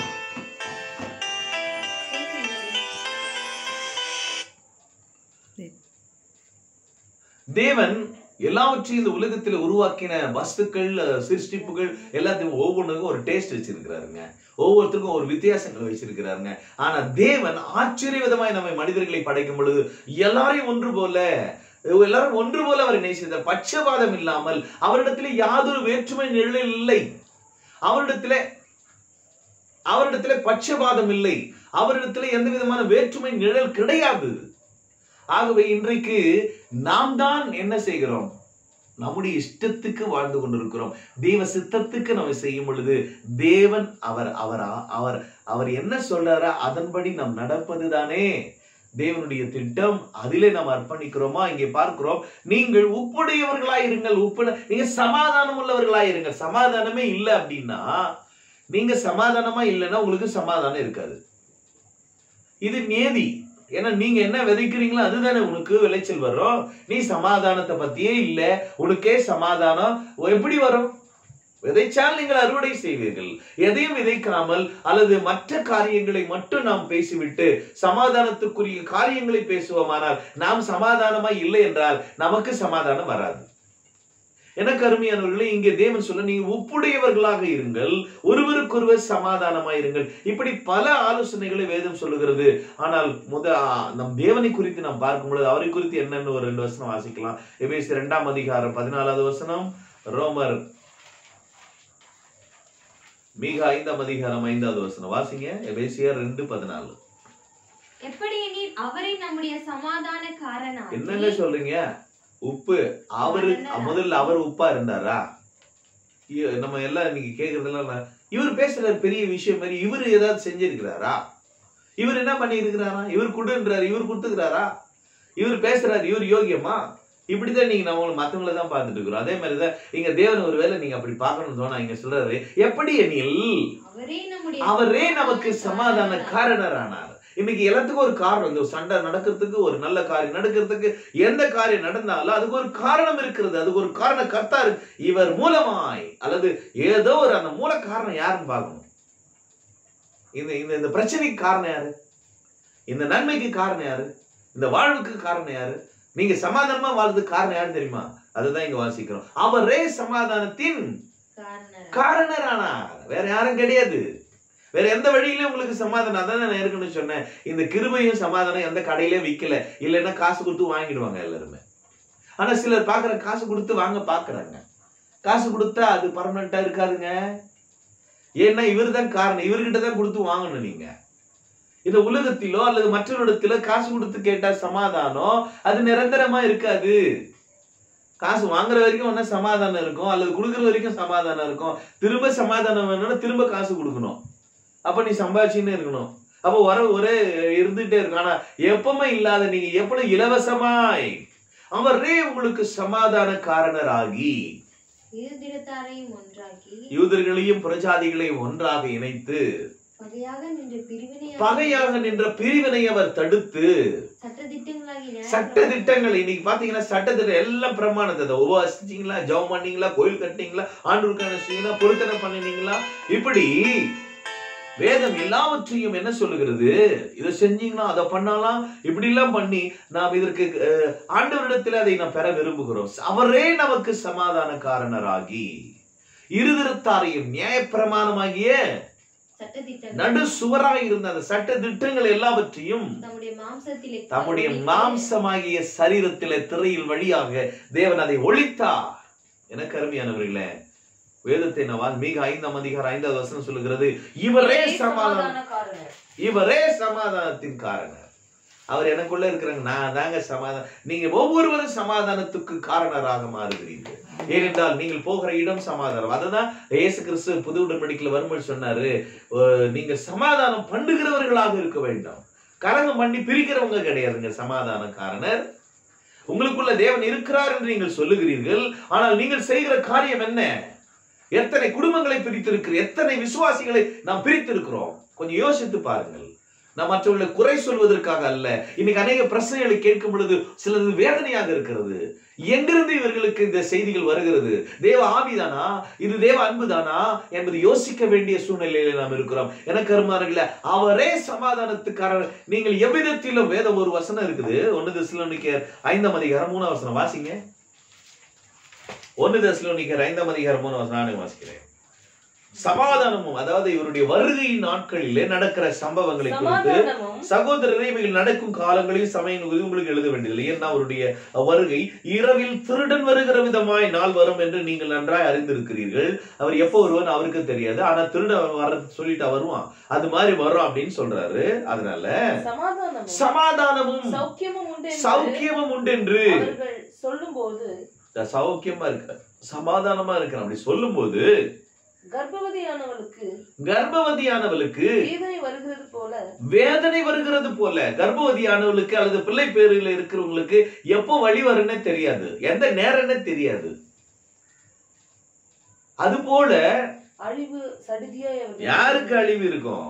தேவன் எல்லாவற்றையும் இந்த உலகத்துல உருவாக்கின வஸ்துக்கள் அஹ், சிருஷ்டிப்புகள் எல்லாத்தையும் ஒவ்வொன்றுக்கும் ஒரு டேஸ்ட் வச்சிருக்கிறாருங்க ஒவ்வொருத்தருக்கும் ஒரு வித்தியாசங்கள் வச்சிருக்கிறாருங்க ஆனா தேவன் ஆச்சரிய விதமாய் நம்மை மனிதர்களை படைக்கும் பொழுது எல்லாரையும் ஒன்று போல எல்லாரும் ஒன்று போல அவர் நேசித்தார் பட்சபாதம் இல்லாமல் அவரிடத்திலே யாதொரு வேற்றுமை நிழல் இல்லை அவரிடத்திலே அவரிடத்துல பட்சபாதம் இல்லை அவரிடத்துல எந்த விதமான வேற்றுமை நிழல் கிடையாது ஆகவே இன்றைக்கு நாம் தான் என்ன செய்கிறோம் நம்முடைய இஷ்டத்துக்கு வாழ்ந்து கொண்டிருக்கிறோம் தேவ சித்தத்துக்கு நம்ம செய்யும் பொழுது தேவன் அவர் அவரா அவர் அவர் என்ன சொல்றாரா அதன்படி நாம் நடப்பது தானே தேவனுடைய திட்டம் அதிலே நாம் அர்ப்பணிக்கிறோமா இங்கே பார்க்கிறோம் நீங்கள் உப்புடையவர்களாய் இருங்கள் உப்பு நீங்க சமாதானம் உள்ளவர்களாய் இருங்கள் சமாதானமே இல்லை அப்படின்னா நீங்க சமாதானமா இல்லைன்னா உங்களுக்கு சமாதானம் இருக்காது இது நேதி ஏன்னா நீங்க என்ன விதைக்கிறீங்களோ அதுதானே உனக்கு விளைச்சல் வரும் நீ சமாதானத்தை பத்தியே இல்ல உனக்கே சமாதானம் எப்படி வரும் விதைச்சால் நீங்கள் அறுவடை செய்வீர்கள் எதையும் விதைக்காமல் அல்லது மற்ற காரியங்களை மட்டும் நாம் பேசிவிட்டு சமாதானத்துக்குரிய காரியங்களை பேசுவோமானால் நாம் சமாதானமா இல்லை என்றால் நமக்கு சமாதானம் வராது எனக்கு அருமையானவர்களே இங்கே தேவன் சொல்ல நீங்க ஒப்புடையவர்களாக இருங்கள் ஒருவருக்கொருவர் சமாதானமா இருங்கள் இப்படி பல ஆலோசனைகளை வேதம் சொல்லுகிறது ஆனால் முத ஆ, நம் தேவனை குறித்து நாம் பார்க்கும் பொழுது அவரை குறித்து என்னன்னு ஒரு ரெண்டு வசனம் வாசிக்கலாம் எபேசி இரண்டாம் அதிகாரம் பதினாலாவது வசனம் ரோமர் மிக ஐந்தாம் அதிகாரம் ஐந்தாவது வசனம் வாசிங்க எபேசியர் ரெண்டு பதினாலு
எப்படி எனில் அவரை நம்முடைய சமாதான காரணம்
என்னங்க சொல்றீங்க உப்பு அவரு
என்னடா?
முதல்ல அவர் உப்பா இருந்தாரா இ- நம்ம எல்லாம் இன்னைக்கு கேக்குறதெல்லாம் நான்- இவர் பேசுறாரு பெரிய விஷயம் மாதிரி இவர் ஏதாவது செஞ்சிருக்கிறாரா இவர் என்ன பண்ணி இருக்கிறாரா இவர் குடுன்றாரு இவர் கொடுத்துக்கிறாரா இவர் பேசுறாரு இவர் யோகியமா இப்படிதான் நீங்க நம்ம மத்தவங்கள தான் பார்த்துட்டு இருக்கிறோம் அதே மாதிரிதான் இங்க தேவன் ஒருவேளை நீங்க அப்படி பார்க்கணும்னு தோணா இங்க சொல்றாரு எப்படி எனில்
அவரே நம்முடைய
அவரே நமக்கு சமாதான காரணரானார் இன்னைக்கு எல்லாத்துக்கும் ஒரு காரணம் இந்த சண்டை நடக்கிறதுக்கு ஒரு நல்ல காரியம் நடக்கிறதுக்கு எந்த காரியம் நடந்தாலும் அதுக்கு ஒரு காரணம் இருக்கிறது அதுக்கு ஒரு காரண கர்த்தா இருக்கு இவர் மூலமாய் அல்லது ஏதோ ஒரு அந்த மூல காரணம் யாருன்னு பார்க்கணும் இந்த இந்த இந்த பிரச்சனைக்கு காரணம் யாரு இந்த நன்மைக்கு காரணம் யாரு இந்த வாழ்வுக்கு காரணம் யாரு நீங்க சமாதானமா வாழ்றதுக்கு காரணம் யாருன்னு தெரியுமா அதுதான் இங்க வாசிக்கிறோம் அவரே சமாதானத்தின்
காரணம்
காரணரானார் வேற யாரும் கிடையாது வேற எந்த வழியிலும் உங்களுக்கு சமாதானம் அதான் நான் ஏற்கனவே சொன்னேன் இந்த கிருபையும் சமாதானம் எந்த கடையிலயும் விக்கல இல்லைன்னா காசு கொடுத்து வாங்கிடுவாங்க எல்லாருமே ஆனா சிலர் பாக்குற காசு கொடுத்து வாங்க பாக்குறாங்க காசு கொடுத்தா அது பர்மனண்டா இருக்காதுங்க ஏன்னா இவர் தான் காரணம் இவர்கிட்ட தான் கொடுத்து வாங்கணும் நீங்க இந்த உலகத்திலோ அல்லது மற்றொரிடத்திலோ காசு கொடுத்து கேட்டா சமாதானம் அது நிரந்தரமா இருக்காது காசு வாங்குற வரைக்கும் ஒன்னா சமாதானம் இருக்கும் அல்லது கொடுக்குற வரைக்கும் சமாதானம் இருக்கும் திரும்ப சமாதானம் வேணும்னா திரும்ப காசு கொடுக்கணும் அப்ப நீ சம்பாதிச்சுன்னு இருக்கணும் அப்ப வர ஒரே இருந்துட்டே இருக்கும் ஆனா எப்பவுமே இல்லாத நீங்க எப்பொழுது இலவசமாய் அவரே உங்களுக்கு சமாதான காரணராகி
இரு தினத்தாரையும் ஒன்றாக்கி
யூதர்களையும் புரஜாதிகளையும் ஒன்றாக இணைத்து
பகையாக நின்ற பிரிவினை
பகையாக நின்ற பிரிவினை அவர் தடுத்து
சட்ட திட்டங்களாகி
சட்ட திட்டங்கள் இன்னைக்கு பாத்தீங்கன்னா சட்ட திட்டம் எல்லாம் பிரமாணத்தை அதை உபவாசிச்சீங்களா ஜெபம் பண்ணீங்களா கோயில் கட்டினீங்களா ஆண்டுக்கான செய்யலாம் பொருத்தனை பண்ணினீங்களா இப்படி வேதம் எல்லாவற்றையும் என்ன சொல்லுகிறது இதை செஞ்சீங்கன்னா அதை பண்ணலாம் இப்படி எல்லாம் பண்ணி நாம் இதற்கு அஹ், ஆண்டவரிடத்தில் அதை நாம் பெற விரும்புகிறோம் அவரே நமக்கு சமாதான காரணராகி இருதிருத்தாரையும் நியாயப்பிரமாணமாகிய
சட்ட திட்டங்கள்
நடு சுவராய் இருந்த அந்த சட்ட திட்டங்கள் எல்லாவற்றையும்
தம்முடைய மாம்சத்திலே
தம்முடைய
ஒழித்து,
மாம்சமாகிய சரீரத்திலே திரையில் வழியாக தேவன் அதை ஒழித்தார் எனக்கு அருமையானவர்களே வேதத்தை நான் மிக ஐந்தாம் அதிகாரம் ஐந்தாவது வசனம் சொல்லுகிறது இவரே சமாதானம்
சமாதானக்காரர்
இவரே சமாதானத்தின் காரணர் அவர் எனக்குள்ள இருக்கிறாங்க நான் தாங்க சமாதானம் நீங்க ஒவ்வொருவரும் சமாதானத்துக்கு காரணராக மாறுகிறீர்கள் ஏனென்றால் நீங்கள் போகிற இடம் சமாதானம் அதுதான் இயேசு கிறிஸ்து புது உடன்படிக்கையில் வரும்போது சொன்னாரு அஹ், நீங்க சமாதானம் பண்ணுகிறவர்களாக இருக்க வேண்டும் கலங்கம் பண்ணி பிரிக்கிறவங்க கிடையாதுங்க சமாதான காரணர் உங்களுக்குள்ள தேவன் இருக்கிறார் என்று நீங்கள் சொல்லுகிறீர்கள் ஆனால் நீங்கள் செய்கிற காரியம் என்ன எத்தனை குடும்பங்களை பிரித்திருக்கிற எத்தனை விசுவாசிகளை நாம் பிரித்திருக்கிறோம் கொஞ்சம் யோசித்து பாருங்கள் நாம் மற்றவர்களை குறை சொல்வதற்காக அல்ல இன்னைக்கு அநேக பிரச்சனைகளை கேட்கும் பொழுது சிலது வேதனையாக இருக்கிறது எங்கிருந்து இவர்களுக்கு இந்த செய்திகள் வருகிறது தேவ ஆவிதானா இது தேவ அன்புதானா என்பது யோசிக்க வேண்டிய சூழ்நிலையில நாம் இருக்கிறோம் எனக்கு அருமார்களே அவரே சமாதானத்துக்காரர் நீங்கள் எவ்விதத்திலும் வேதம் ஒரு வசனம் இருக்குது ஒன்னு தெசலோனிக்கர் ஐந்தாம் அதிகாரம் மூணாம் வசனம் வாசிங்க ஒன்னு தெசலோனிக்கர் ஐந்தாம் அதிகாரம் மூணாம் வசனம் நானே வாசிக்கிறேன் சமாதானமும் அதாவது இவருடைய வருகை நாட்களிலே நடக்கிற சம்பவங்களை குறித்து
சமாதானமும்
சகோதரரே இவைகள் நடக்கும் காலங்களில் சமயம் குறித்து உங்களுக்கு எழுத வேண்டியதில்லை ஏன்னா அவருடைய வருகை இரவில் திருடன் வருகிற விதமாய் நாள் வரும் என்று நீங்கள் நன்றாய் அறிந்திருக்கிறீர்கள் அவர் எப்போ வருவான்னு அவருக்கு தெரியாது ஆனா திருடன் வர சொல்லிட்டு வருவான் அது மாதிரி வரும் அப்படின்னு சொல்றாரு அதனால
சமாதானமும்
சமாதானமும்
சௌக்கியமும் உண்டு என்று
சௌக்கியமும் உண்டென்று
அவர்கள் சொல்லும்போது
சௌக்கியமா இருக்க சமாதானமா இருக்கிற அப்படி சொல்லும்போது
கர்ப்பவதியானவளுக்கு
கர்ப்பவதியானவளுக்கு
வேதனை வருகிறது போல
வேதனை வருகிறது போல கர்ப்பவதியானவளுக்கு அல்லது பிள்ளை பேரில் இருக்கிறவங்களுக்கு எப்போ வழி வரும்னே தெரியாது எந்த நேரம்னே தெரியாது அது போல
அழிவு சடிதியாய் அவர்கள்
யாருக்கு அழிவு இருக்கும்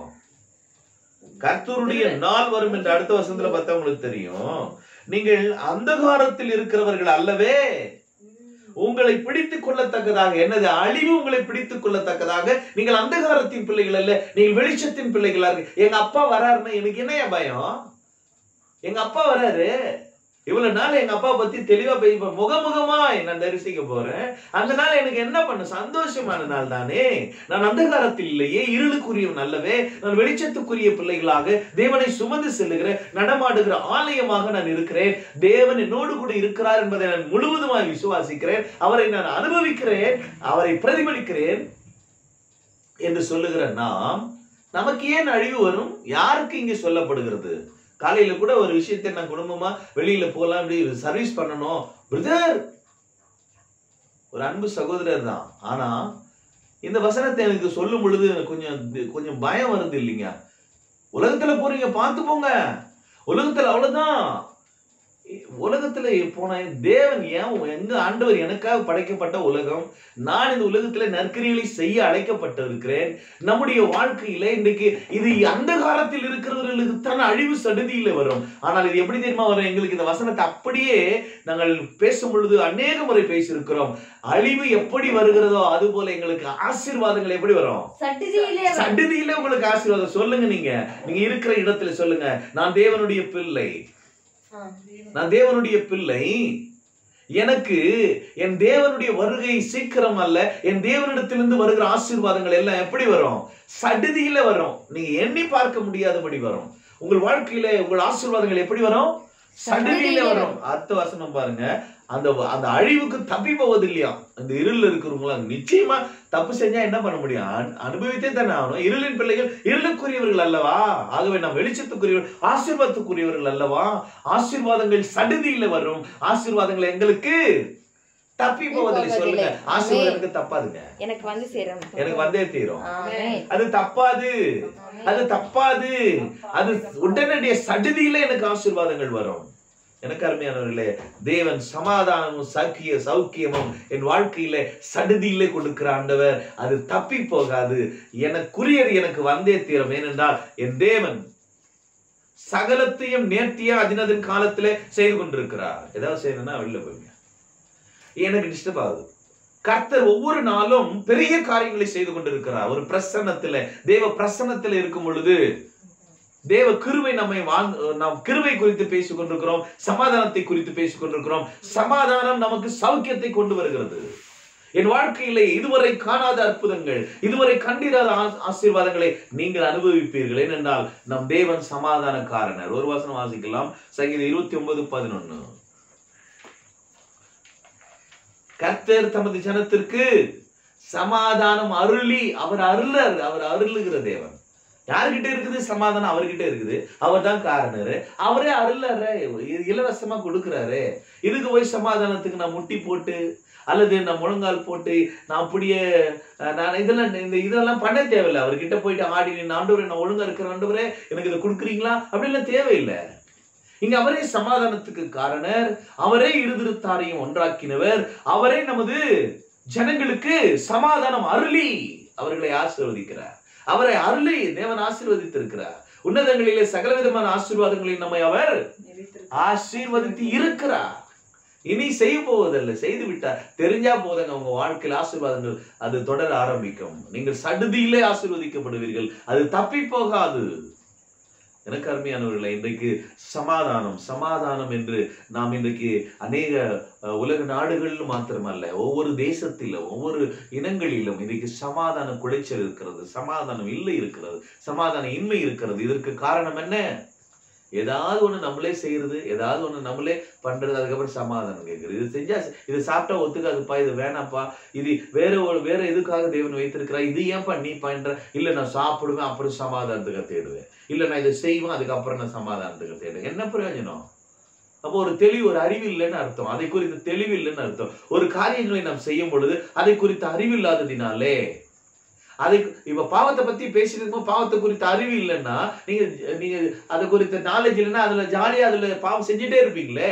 கர்த்தருடைய நாள் வரும் என்று அடுத்த வருஷத்துல பார்த்தா உங்களுக்கு தெரியும் நீங்கள் அந்தகாரத்தில் இருக்கிறவர்கள் அல்லவே உங்களை பிடித்துக் கொள்ளத்தக்கதாக என்னது அழிவு உங்களை பிடித்துக் கொள்ளத்தக்கதாக நீங்கள் அந்தகாரத்தின் பிள்ளைகள் அல்ல நீங்கள் வெளிச்சத்தின் பிள்ளைகளா இருக்கு எங்க அப்பா வராருன்னா எனக்கு என்னையா பயம் எங்க அப்பா வராரு இவ்வளவு நாள் எங்க அப்பா பத்தி தெளிவா போய் இப்ப முகமுகமா நான் தரிசிக்க போறேன் அந்த நாள் எனக்கு என்ன பண்ண சந்தோஷமான நாள் தானே நான் அந்தகாரத்தில் இல்லையே இருளுக்குரியவன் அல்லவே நான் வெளிச்சத்துக்குரிய பிள்ளைகளாக தேவனை சுமந்து செல்லுகிற நடமாடுகிற ஆலயமாக நான் இருக்கிறேன் தேவன் என்னோடு கூட இருக்கிறார் என்பதை நான் முழுவதுமாய் விசுவாசிக்கிறேன் அவரை நான் அனுபவிக்கிறேன் அவரை பிரதிபலிக்கிறேன் என்று சொல்லுகிற நாம் நமக்கு ஏன் அழிவு வரும் யாருக்கு இங்கே சொல்லப்படுகிறது காலையில கூட ஒரு விஷயத்தை நான் குடும்பமா வெளியில போலாம் இப்படி சர்வீஸ் பண்ணணும் பிரதர் ஒரு அன்பு சகோதரர் தான் ஆனா இந்த வசனத்தை எனக்கு சொல்லும் பொழுது எனக்கு கொஞ்சம் கொஞ்சம் பயம் வருது இல்லைங்க உலகத்துல போறீங்க பார்த்து போங்க உலகத்துல அவ்வளவுதான் உலகத்துல போன தேவன் ஏன் எங்க ஆண்டவர் எனக்காக படைக்கப்பட்ட உலகம் நான் இந்த உலகத்துல நற்கிரிகளை செய்ய அழைக்கப்பட்டிருக்கிறேன் நம்முடைய வாழ்க்கையில இன்றைக்கு இது அந்த காலத்தில் இருக்கிறவர்களுக்கு தான் அழிவு சடுதியில வரும் ஆனால் இது எப்படி தெரியுமா வரும் எங்களுக்கு இந்த வசனத்தை அப்படியே நாங்கள் பேசும் பொழுது அநேக முறை பேசியிருக்கிறோம் அழிவு எப்படி வருகிறதோ அது போல எங்களுக்கு ஆசீர்வாதங்கள் எப்படி வரும்
சட்டிதியிலே வரும்.
சடுதியில உங்களுக்கு ஆசீர்வாதம் சொல்லுங்க நீங்க நீங்க இருக்கிற இடத்துல சொல்லுங்க நான் தேவனுடைய பிள்ளை
ஆ.
நான் தேவனுடைய பிள்ளை எனக்கு என் தேவனுடைய வருகை சீக்கிரம் அல்ல என் தேவனிடத்திலிருந்து வருகிற ஆசீர்வாதங்கள் எல்லாம் எப்படி வரும் சடுதியில வரும் நீங்க எண்ணி பார்க்க முடியாதபடி வரும் உங்கள் வாழ்க்கையில உங்கள் ஆசீர்வாதங்கள் எப்படி வரும் சடுதியில
சடுதியில
வரும் அடுத்த வசனம் பாருங்க அந்த அந்த அழிவுக்கு தப்பி போவது இல்லையா அந்த இருள்ல இருக்கிறவங்களா நிச்சயமா தப்பு செஞ்சா என்ன பண்ண முடியும் அனு- அனுபவித்தே தானே ஆகணும் இருளின் பிள்ளைகள் இருளுக்குரியவர்கள் அல்லவா ஆகவே நாம் வெளிச்சத்துக்குரியவர் ஆசீர்வாதத்துக்குரியவர்கள் அல்லவா ஆசீர்வாதங்கள் சடுதியில வரும் ஆசீர்வாதங்கள் எங்களுக்கு தப்பி போவதில்லை சொல்லுங்க
போவதில்லை.
ஆசீர்வாதம் எனக்கு தப்பாதுங்க
எனக்கு வந்து சேரும்
எனக்கு வந்தே தீரும்
ஆமென்.
அது தப்பாது அது தப்பாது அது உடனடிய சடுதியில எனக்கு ஆசீர்வாதங்கள் வரும் எனக்கு அருமையானவர்களே தேவன் சமாதானமும் சக்கிய சௌக்கியமும் என் வாழ்க்கையில சடுதியிலே கொடுக்கிற ஆண்டவர் அது தப்பி போகாது எனக்குரியது எனக்கு வந்தே தீரும் ஏனென்றால் என் தேவன் சகலத்தையும் நேர்த்தியா அதினதின் காலத்திலே செய்து கொண்டிருக்கிறார் ஏதாவது செய்யணும்னா வெளில போய்ங்க எனக்கு டிஸ்டர்ப் ஆகுது கர்த்தர் ஒவ்வொரு நாளும் பெரிய காரியங்களை செய்து கொண்டிருக்கிறார் ஒரு பிரசன்னத்துல தேவ பிரசன்னத்துல இருக்கும் பொழுது தேவ கிருபை நம்மை வாங் நாம் கிருபை குறித்து பேசிக் கொண்டிருக்கிறோம் சமாதானத்தை குறித்து பேசிக் கொண்டிருக்கிறோம் சமாதானம் நமக்கு சௌக்கியத்தை கொண்டு வருகிறது என் வாழ்க்கையிலே இதுவரை காணாத அற்புதங்கள் இதுவரை கண்டிராத ஆ- ஆசீர்வாதங்களை நீங்கள் அனுபவிப்பீர்கள் ஏனென்றால் நம் தேவன் சமாதானக்காரனர் ஒரு வசனம் வாசிக்கலாம் சங்கீதம் இருபத்தி ஒன்பது பதினொன்னு கர்த்தர் தமது ஜனத்திற்கு சமாதானம் அருளி அவர் அருளர் அவர் அருளுகிற தேவன் யார்கிட்ட இருக்குது சமாதானம் அவர்கிட்ட இருக்குது அவர் தான் காரணரு அவரே அருளற இலவசமா கொடுக்குறாரு இதுக்கு போய் சமாதானத்துக்கு நான் முட்டி போட்டு அல்லது நான் முழங்கால் போட்டு நான் அப்படியே அஹ், நான் இதெல்லாம் இந்த இதெல்லாம் பண்ண தேவையில்லை அவர்கிட்ட போயிட்டு ஆடி நின்று ஆண்டவரே நான் ஒழுங்கா இருக்கிற ஆண்டவரே எனக்கு இதை கொடுக்குறீங்களா அப்படிலாம் தேவையில்லை இங்க அவரே சமாதானத்துக்கு காரணர் அவரே இருதிருத்தாரையும் ஒன்றாக்கினவர் அவரே நமது ஜனங்களுக்கு சமாதானம் அருளி அவர்களை ஆசீர்வதிக்கிறார் அவரை அருளி தேவன் ஆசீர்வதித்திருக்கிறார் உன்னதங்களிலே சகலவிதமான ஆசீர்வாதங்களில் நம்மை அவர் ஆசீர்வதித்து இருக்கிறார் இனி செய்ய போவதல்ல செய்து விட்டார் தெரிஞ்சா போதுங்க உங்க வாழ்க்கையில் ஆசீர்வாதங்கள் அது தொடர ஆரம்பிக்கும் நீங்கள் சடுதியிலே ஆசீர்வதிக்கப்படுவீர்கள் அது தப்பி போகாது எனக்கு அருமையானவர்களை இன்றைக்கு சமாதானம் சமாதானம் என்று நாம் இன்றைக்கு அநேக அஹ், உலக நாடுகளிலும் மாத்திரமல்ல ஒவ்வொரு தேசத்திலும் ஒவ்வொரு இனங்களிலும் இன்றைக்கு சமாதான குலைச்சல் இருக்கிறது சமாதானம் இல்லை இருக்கிறது சமாதான இன்மை இருக்கிறது இதற்கு காரணம் என்ன ஏதாவது ஒண்ணு நம்மளே செய்யறது ஏதாவது ஒண்ணு நம்மளே பண்றது அதுக்கப்புறம் சமாதானம் கேட்கறது இது செஞ்சா இது சாப்பிட்டா ஒத்துக்காதுப்பா இது வேணாப்பா இது வேற ஒரு வேற எதுக்காக தேவன் வைத்திருக்கிறா இது ஏன்பா நீ பண்ற இல்ல நான் சாப்பிடுவேன் அப்புறம் சமாதானத்துக்கு தேடுவேன் இல்ல நான் இதை செய்வேன் அதுக்கப்புறம் நான் சமாதானத்துக்கு தேடுவேன் என்ன பிரயோஜனம் அப்போ ஒரு தெளிவு ஒரு அறிவு இல்லைன்னு அர்த்தம் அதை குறித்த தெளிவு இல்லைன்னு அர்த்தம் ஒரு காரியங்களை நாம் செய்யும் பொழுது அதை குறித்த அறிவு இல்லாததினாலே அதை இப்ப பாவத்தை பத்தி பேசிட்டு இருக்கும்போது பாவத்தை குறித்த அறிவு இல்லைன்னா நீங்க நீங்க அதை குறித்த நாலேஜ் இல்லைன்னா அதுல ஜாலியா அதுல பாவம் செஞ்சுட்டே இருப்பீங்களே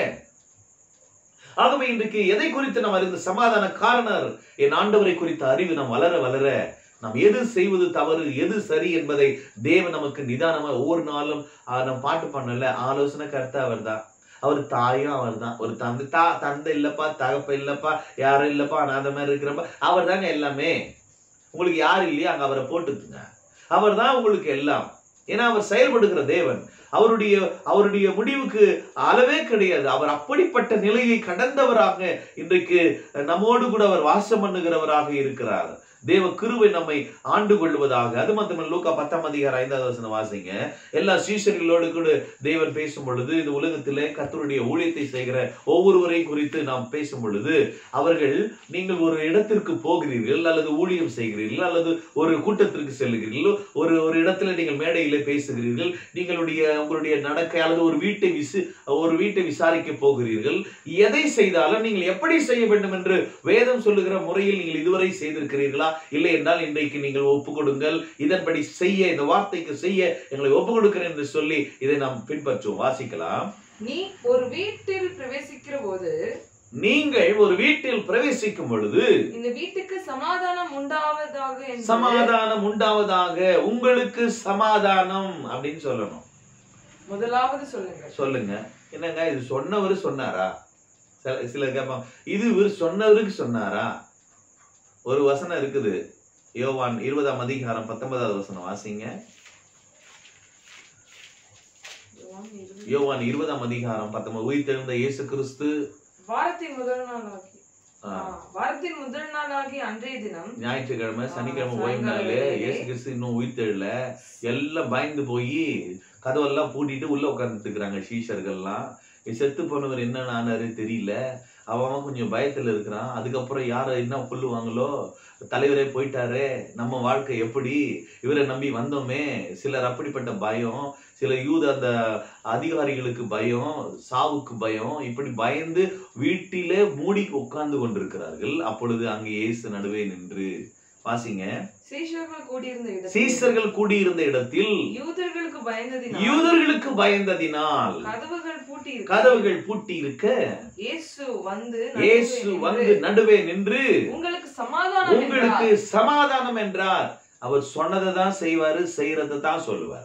ஆகவே இன்றைக்கு எதை குறித்து நாம் அறிந்த சமாதான காரணர் என் ஆண்டவரை குறித்த அறிவு நாம் வளர வளர நாம் எது செய்வது தவறு எது சரி என்பதை தேவன் நமக்கு நிதானமா ஒவ்வொரு நாளும் ஆஹ், நம்ம பாட்டு பண்ணல ஆலோசனை கருத்து அவர் தான் அவர் தாயும் அவர் தான் ஒரு தந்தை தா தந்தை இல்லப்பா தகப்ப இல்லப்பா யாரும் இல்லப்பா அனாதை மாதிரி இருக்கிறப்ப அவர் தாங்க எல்லாமே உங்களுக்கு யார் இல்லையா அங்க அவரை போட்டுக்குங்க அவர் தான் உங்களுக்கு எல்லாம் ஏன்னா அவர் செயல்படுகிற தேவன் அவருடைய அவருடைய முடிவுக்கு அளவே கிடையாது அவர் அப்படிப்பட்ட நிலையை கடந்தவராக இன்றைக்கு நம்மோடு கூட அவர் வாசம் பண்ணுகிறவராக இருக்கிறார் தேவ கிருபை நம்மை ஆண்டு கொள்வதாக அது மாத்திரம் லூக்கா பத்தாம் அதிகாரம் ஐந்தாவது வசனம் வாசிங்க எல்லா சீசர்களோடு கூட தேவன் பேசும் பொழுது இந்த உலகத்திலே கர்த்தருடைய ஊழியத்தை செய்கிற ஒவ்வொருவரையும் குறித்து நாம் பேசும் பொழுது அவர்கள் நீங்கள் ஒரு இடத்திற்கு போகிறீர்கள் அல்லது ஊழியம் செய்கிறீர்கள் அல்லது ஒரு கூட்டத்திற்கு செல்லுகிறீர்கள் ஒரு ஒரு இடத்துல நீங்கள் மேடையிலே பேசுகிறீர்கள் நீங்களுடைய உங்களுடைய நடக்கை அல்லது ஒரு வீட்டை விசு ஒரு வீட்டை விசாரிக்க போகிறீர்கள் எதை செய்தாலும் நீங்கள் எப்படி செய்ய வேண்டும் என்று வேதம் சொல்லுகிற முறையில் நீங்கள் இதுவரை செய்திருக்கிறீர்களா இல்லை என்றால் இன்றைக்கு நீங்கள் ஒப்பு கொடுங்கள் இதன்படி செய்ய இந்த வார்த்தைக்கு செய்ய எங்களை ஒப்பு கொடுக்கிறேன் என்று சொல்லி இதை நாம் பின்பற்றுவோம் வாசிக்கலாம்
நீ ஒரு வீட்டில் பிரவேசிக்கிற போது
நீங்கள் ஒரு வீட்டில் பிரவேசிக்கும் பொழுது
இந்த வீட்டுக்கு சமாதானம் உண்டாவதாக என்று
சமாதானம் உண்டாவதாக உங்களுக்கு சமாதானம் அப்படின்னு சொல்லணும்
முதலாவது சொல்லுங்க
சொல்லுங்க என்னங்க இது சொன்னவர் சொன்னாரா சில சில கேட்பாங்க இது இவர் சொன்னவருக்கு சொன்னாரா ஒரு வசனம் இருக்குது யோவான் இருபதாம் அதிகாரம் பத்தொன்பதாவது வசனம் வாசிங்க யோவான் இருபதாம் அதிகாரம் பத்தொன்பது உயிர்த்தெழுந்த இயேசு கிறிஸ்து
வாரத்தின் முதல் நாளாகி
ஆ,
ஆ, வாரத்தின் முதல் நாளாகி அன்றைய தினம்
ஞாயிற்றுக்கிழமை சனிக்கிழமை
ஆ,
ஓய்வு நாள்
சாயங்கால வேளையிலே.
இயேசு கிறிஸ்து இன்னும் உயிர்த்தெழல எல்லாம் பயந்து போய் கதவெல்லாம் பூட்டிட்டு உள்ள உட்கார்ந்துட்டு இருக்கிறாங்க சீஷர்கள்லாம் செத்து போனவர் என்ன ஆனாரு தெரியல அவன் அவன் கொஞ்சம் பயத்துல இருக்கிறான் அதுக்கப்புறம் யாரை என்ன கொல்லுவாங்களோ தலைவரே போயிட்டாரே நம்ம வாழ்க்கை எப்படி இவரை நம்பி வந்தோமே சிலர் அப்படிப்பட்ட பயம் சில யூத அந்த அதிகாரிகளுக்கு பயம் சாவுக்கு பயம் இப்படி பயந்து வீட்டிலே மூடி உட்கார்ந்து கொண்டிருக்கிறார்கள் அப்பொழுது அங்கே இயேசு நடுவே நின்று வாசிங்க
சீஷர்கள் கூடியிருந்த இடத்தில்
சீசர்கள் கூடியிருந்த இடத்தில்
யூதர்களுக்கு பயந்ததினால்
யூதர்களுக்கு பயந்ததினால்
கதவுகள் பூட்டி இருக்க
கதவுகள் பூட்டி இருக்க
இயேசு வந்து
இயேசு
நடுவே
வந்து
நின்று,
நடுவே நின்று
உங்களுக்கு சமாதானம்
உங்களுக்கு
என்றார்.
சமாதானம் என்றார் அவர் சொன்னதை தான் செய்வாரு செய்யறதை தான் சொல்லுவார்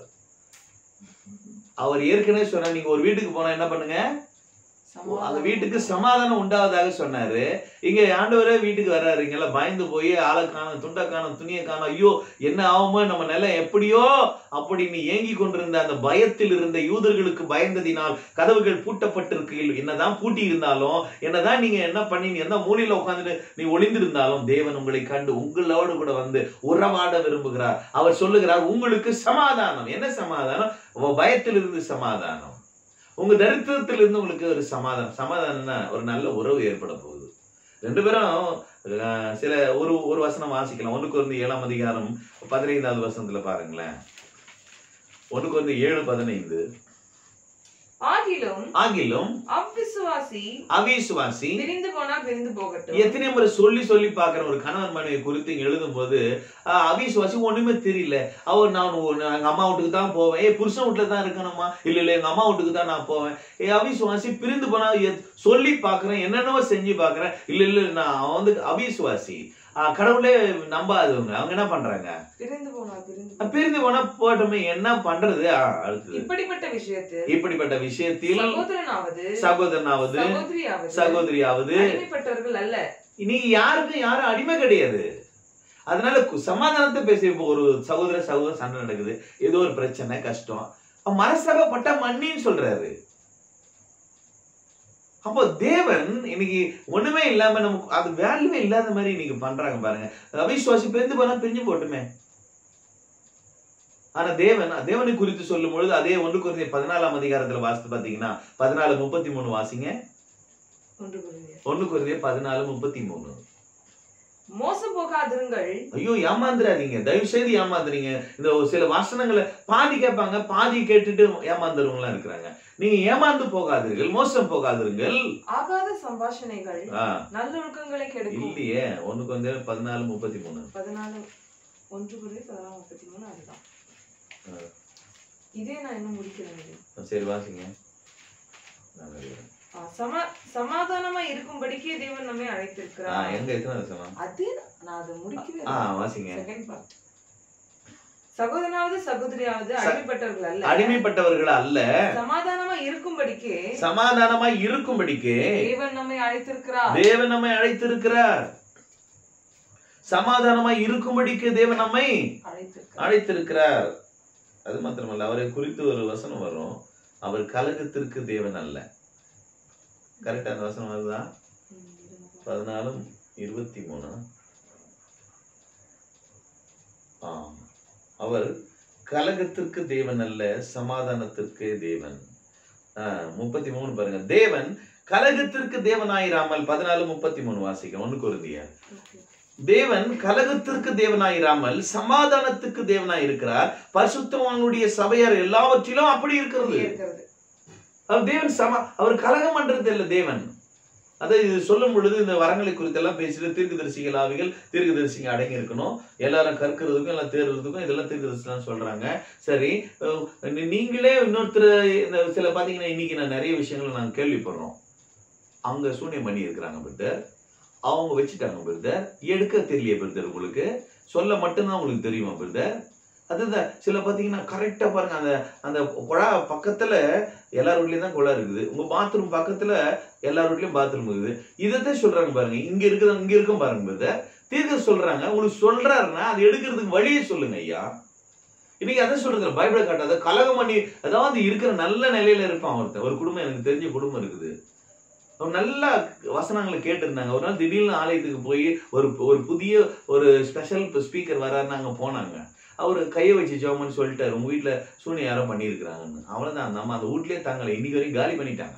அவர் ஏற்கனவே சொன்னார் நீங்க ஒரு வீட்டுக்கு போனா என்ன பண்ணுங்க அந்த
சமாதானம்
வீட்டுக்கு சமாதானம் உண்டாவதாக சொன்னாரு இங்க ஆண்டவரே வீட்டுக்கு வர்றாரு இங்கெல்லாம் பயந்து போய் ஆளை காணும் துண்டை காணும் துணியை காணும் ஐயோ என்ன ஆகுமோ நம்ம நிலை எப்படியோ அப்படி நீ ஏங்கி கொண்டிருந்த அந்த பயத்தில் இருந்த யூதர்களுக்கு பயந்ததினால் கதவுகள் பூட்டப்பட்டிருக்கு என்னதான் பூட்டி இருந்தாலும் என்னதான் நீங்க என்ன பண்ணி நீ எந்த மூலையில உட்காந்துட்டு நீ ஒளிந்திருந்தாலும் தேவன் உங்களை கண்டு உங்களோடு கூட வந்து உறவாட விரும்புகிறார் அவர் சொல்லுகிறார் உங்களுக்கு சமாதானம் என்ன சமாதானம் உங்க பயத்திலிருந்து சமாதானம் உங்க தரித்திரத்திலிருந்து உங்களுக்கு ஒரு சமாதானம் சமாதானம்னா ஒரு நல்ல உறவு ஏற்பட போகுது ரெண்டு பேரும் அஹ், சில ஒரு ஒரு வசனம் வாசிக்கலாம் ஒண்ணுக்கு வந்து ஏழாம் அதிகாரம் பதினைந்தாவது வசனத்துல பாருங்களேன் ஒண்ணுக்கு வந்து ஏழு பதினைந்து
ஆகிலும்
ஆகிலும்
அவ்விசுவாசி
அவிசுவாசி
பிரிந்து போனா பிரிந்து போகட்டும்
எத்தனை முறை சொல்லி சொல்லி பார்க்கிற ஒரு கணவன் மனைவி குறித்து இங்க எழுதும் போது அவிசுவாசி ஒண்ணுமே தெரியல அவர் நான் ஒ- நான் எங்க அம்மா வீட்டுக்கு தான் போவேன் ஏ புருஷன் வீட்டுல தான் இருக்கணுமா இல்ல இல்ல எங்க அம்மா வீட்டுக்கு தான் நான் போவேன் ஏ அவிசுவாசி பிரிந்து போனா எத்- சொல்லி பார்க்கறேன் என்னென்னவோ செஞ்சு பார்க்கறேன் இல்ல இல்ல நான் அவன் வந்து அவிசுவாசி ஆஹ் கடவுளே நம்பாதவங்க அவங்க என்ன பண்றாங்க
பிரிந்து போனா பிரிந்து
அஹ் பிரிந்து போனா போட்டோமே என்ன பண்றது ஆஹ் அடுத்தது
இப்படிப்பட்ட விஷயத்தில்
இப்படிப்பட்ட விஷயத்தில்
சகோதரனாவது
சகோதரனாவது
சகோதரியாவது
சகோதரியாவது
அடிமைப்பட்டவர்கள் அல்ல
இன்னைக்கு யாருக்கும் யாரும் அடிமை கிடையாது அதனால கு- சமாதானத்தை பேசி இப்போ ஒரு சகோதர சகோதரன் சண்டை நடக்குது ஏதோ ஒரு பிரச்சனை கஷ்டம் மனஸ்தாபப்பட்ட மன்னின்னு சொல்றாரு அப்போ தேவன் இன்னைக்கு ஒண்ணுமே இல்லாம நமக்கு அது வேல்யூவே இல்லாத மாதிரி இன்னைக்கு பண்றாங்க பாருங்க அவிசுவாசி பிரிந்து போனா பிரிஞ்சு போட்டுமே ஆனா தேவன் தேவனை குறித்து சொல்லும் பொழுது அதே ஒன்று குறைந்த பதினாலாம் அதிகாரத்துல வாசித்து பாத்தீங்கன்னா பதினாலு முப்பத்தி மூணு வாசிங்க
ஒன்று புரியுது
ஒண்ணு குறைந்த பதினாலு முப்பத்தி மூணு
மோசம் போகாதிருங்கள்
ஐயோ ஏமாந்துடாதீங்க தயவு செய்து ஏமாந்துறீங்க இந்த ஒரு சில வசனங்களை பாதி கேட்பாங்க பாதி கேட்டுட்டு ஏமாந்துறவங்களாம் இருக்கிறாங்க நீங்க ஏமாந்து போகாதீர்கள் மோசம் போகாதிருங்கள்
ஆகாத சம்பாஷணைகள்
ஆ,
நல்லொழுக்கங்களை கெடுக்கும்
இல்லையே ஒண்ணு கொஞ்சம் பதினாலு முப்பத்தி மூணு
பதினாலு ஒன்று புரியுது பதினாலு முப்பத்தி மூணு அதுதான்
ஆ.
இதே நான் இன்னும் முடிக்கிறேன்
சரி வாசிங்க நான் எழுதுறேன்.
ஆ, சமா சமாதானமா இருக்கும்படிக்கே தேவன் நம்மை
ஆ,
அழைத்திருக்கிறார்
எங்க எத்தனை வசனம்
அதே நான் அதை முடிக்கவே
ஆ வாசிங்க
செகண்ட் பார்ட் சகோதரனாவது சகோதரியாவது
ச-
அடிமைப்பட்டவர்கள் அல்ல
அடிமைப்பட்டவர்கள் அல்ல
சமாதானமா இருக்கும்படிக்கே
சமாதானமா இருக்கும்படிக்கு
தேவன் நம்மை அழைத்திருக்கிறார்
தேவன் நம்மை அழைத்திருக்கிறார் சமாதானமா இருக்கும்படிக்கு தேவன் நம்மை
அழைத்திருக்கிறார்
அழைத்திருக்கிறார் அது மாத்திரமல்ல அவரை குறித்து ஒரு வசனம் வரும் அவர் கலகத்திற்கு தேவன் அல்ல கரெக்டா அந்த வசனம் வருதா
ம், இருங்க.
பதினாலும் இருபத்தி மூணு ஆம் அவர் கலகத்திற்கு தேவன் அல்ல சமாதானத்திற்கு தேவன் முப்பத்தி மூணு பாருங்க தேவன் கலகத்திற்கு தேவனாயிராமல் பதினாலு முப்பத்தி மூணு வாசிக்க ஒண்ணு குருந்திய
Okay.
தேவன் கலகத்திற்கு தேவனாயிராமல் சமாதானத்துக்கு தேவனாய் இருக்கிறார் பரிசுத்தவானுடைய சபையார் எல்லாவற்றிலும் அப்படி இருக்கிறது
இருக்கிறது
அவர் தேவன் சம அவர் கலகம் பண்றது இல்ல தேவன் அதை இது சொல்லும் பொழுது இந்த வரங்களை குறித்தெல்லாம் பேசிட்டு தீர்க்கதரிசிகள் ஆவிகள் தீர்க்கதரிசிங்க அடங்கி இருக்கணும் எல்லாரும் கற்கிறதுக்கும் எல்லாம் தேர்றதுக்கும் இதெல்லாம் தீர்க்கதரிசிலாம் சொல்றாங்க சரி அஹ் நீ- நீங்களே இன்னொருத்தர் இந்த சில பாத்தீங்கன்னா இன்னைக்கு நான் நிறைய விஷயங்களை நாங்க கேள்விப்படுறோம் அங்க சூனியம் பண்ணி இருக்கிறாங்க பிரதர் அவங்க வச்சுட்டாங்க பிரதர் எடுக்க தெரியல பிரதர் உங்களுக்கு சொல்ல மட்டும்தான் உங்களுக்கு தெரியுமா பிரதர் அதுதான் சில பாத்தீங்கன்னா கரெக்டா பாருங்க அந்த அந்த குழா பக்கத்துல எல்லார் வீட்லயும் தான் குழா இருக்குது உங்க பாத்ரூம் பக்கத்துல எல்லார் வீட்லயும் பாத்ரூம் இருக்குது இதைத்தான் சொல்றாங்க பாருங்க இங்க இருக்குது இங்க இருக்கும் பாருங்க பிரதர் தீர்க்க சொல்றாங்க உங்களுக்கு சொல்றாருன்னா அது எடுக்கிறதுக்கு வழியை சொல்லுங்க ஐயா இன்னைக்கு அதை சொல்றது பைபிளை காட்டாத கலகம் பண்ணி அதாவது இருக்கிற நல்ல நிலையில இருப்பான் ஒருத்தன் ஒரு குடும்பம் எனக்கு தெரிஞ்ச குடும்பம் இருக்குது அவன் நல்லா வசனங்களை கேட்டிருந்தாங்க ஒரு நாள் திடீர்னு ஆலயத்துக்கு போய் ஒரு ஒரு புதிய ஒரு ஸ்பெஷல் ஸ்பீக்கர் வராருன்னு அங்க போனாங்க அவர் கையை வச்சு ஜோமன்னு சொல்லிட்டாரு உங்க வீட்டுல சூனியம் யாரோ பண்ணியிருக்கிறாங்கன்னு அவ்வளவுதான் அந்த அம்மா அந்த வீட்லயே தங்களை இன்னைக்கு வரைக்கும் காலி பண்ணிட்டாங்க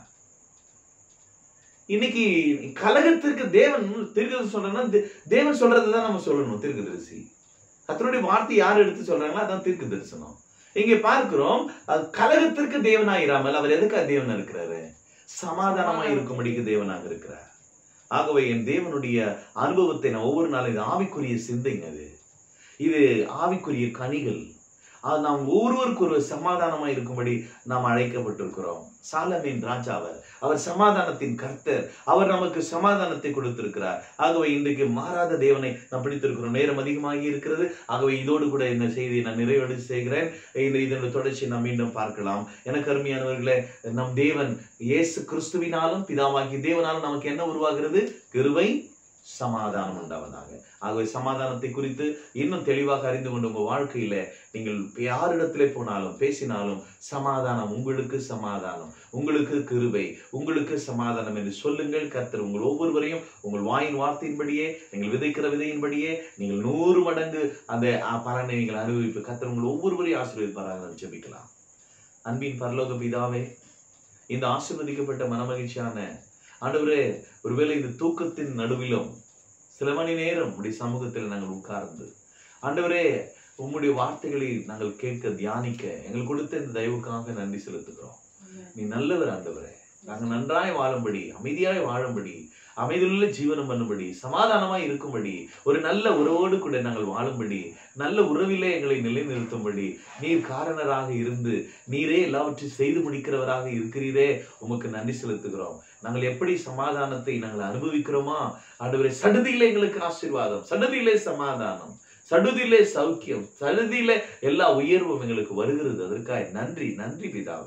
இன்னைக்கு கலகத்திற்கு தேவன் திருக்கதரிசி சொல்றேன்னா தே- தேவன் சொல்றதை தான் நம்ம சொல்லணும் திருக்கதரிசி கர்த்தருடைய வார்த்தை யார் எடுத்து சொல்றாங்களோ அதான் தீர்க்க தரிசனம் இங்க பார்க்கிறோம் அது கலகத்திற்கு தேவனாயிராமல் அவர் எதுக்காக தேவனா இருக்கிறாரு சமாதானமா இருக்கும்படிக்கு தேவனாக இருக்கிறார் ஆகவே என் தேவனுடைய அனுபவத்தை நான் ஒவ்வொரு நாளும் இது ஆவிக்குரிய சிந்தைங்க அது இது ஆவிக்குரிய கனிகள் அது நாம் ஒருவருக்கு ஒரு சமாதானமா இருக்கும்படி நாம் அழைக்கப்பட்டிருக்கிறோம் சாலமேன் ராஜா அவர் அவர் சமாதானத்தின் கர்த்தர் அவர் நமக்கு சமாதானத்தை கொடுத்திருக்கிறார் ஆகவே இன்றைக்கு மாறாத தேவனை நாம் பிடித்திருக்கிறோம் நேரம் அதிகமாகி இருக்கிறது ஆகவே இதோடு கூட இந்த செய்தியை நான் நிறைவடை செய்கிறேன் இந்த இதனுடைய தொடர்ச்சியை நாம் மீண்டும் பார்க்கலாம் எனக்கு அருமையானவர்களே நம் தேவன் இயேசு கிறிஸ்துவினாலும் பிதாவாகி தேவனாலும் நமக்கு என்ன உருவாகிறது கிருபை சமாதானம் உண்டாவதாக ஆகவே சமாதானத்தை குறித்து இன்னும் தெளிவாக அறிந்து கொண்டு உங்க வாழ்க்கையில நீங்கள் யாரிடத்திலே போனாலும் பேசினாலும் சமாதானம் உங்களுக்கு சமாதானம் உங்களுக்கு கிருபை உங்களுக்கு சமாதானம் என்று சொல்லுங்கள் கர்த்தர் உங்கள் ஒவ்வொருவரையும் உங்கள் வாயின் வார்த்தையின்படியே நீங்கள் விதைக்கிற விதையின்படியே நீங்கள் நூறு மடங்கு அந்த அஹ், பலனை நீங்கள் அனுபவிப்பு கர்த்தர் உங்கள் ஒவ்வொருவரையும் ஆசீர்வதிப்பாராக நாம் ஜெபிக்கலாம் அன்பின் பரலோக பிதாவே இந்த ஆசீர்வதிக்கப்பட்ட மனமகிழ்ச்சியான ஆண்டவரே ஒருவேளை இந்த தூக்கத்தின் நடுவிலும் சில மணி நேரம் உடைய சமூகத்தில் நாங்கள் உட்கார்ந்து ஆண்டவரே உம்முடைய வார்த்தைகளை நாங்கள் கேட்க தியானிக்க எங்களுக்கு கொடுத்த இந்த தயவுக்காக நன்றி செலுத்துகிறோம் நீ நல்லவர் ஆண்டவரே நாங்கள் நன்றாய் வாழும்படி அமைதியாய் வாழும்படி அமைதியுள்ள ஜீவனம் பண்ணும்படி சமாதானமாய் இருக்கும்படி ஒரு நல்ல உறவோடு கூட நாங்கள் வாழும்படி நல்ல உறவிலே எங்களை நிலைநிறுத்தும்படி நீர் காரணராக இருந்து நீரே எல்லாவற்றையும் செய்து முடிக்கிறவராக இருக்கிறீரே உமக்கு நன்றி செலுத்துகிறோம் நாங்கள் எப்படி சமாதானத்தை நாங்கள் அனுபவிக்கிறோமா ஆண்டவரே சடுதியிலே எங்களுக்கு ஆசீர்வாதம் சடுதியிலே சமாதானம் சடுதியிலே சௌக்கியம் சடுதியிலே எல்லா உயர்வும் எங்களுக்கு வருகிறது அதற்காக நன்றி நன்றி பிதாவே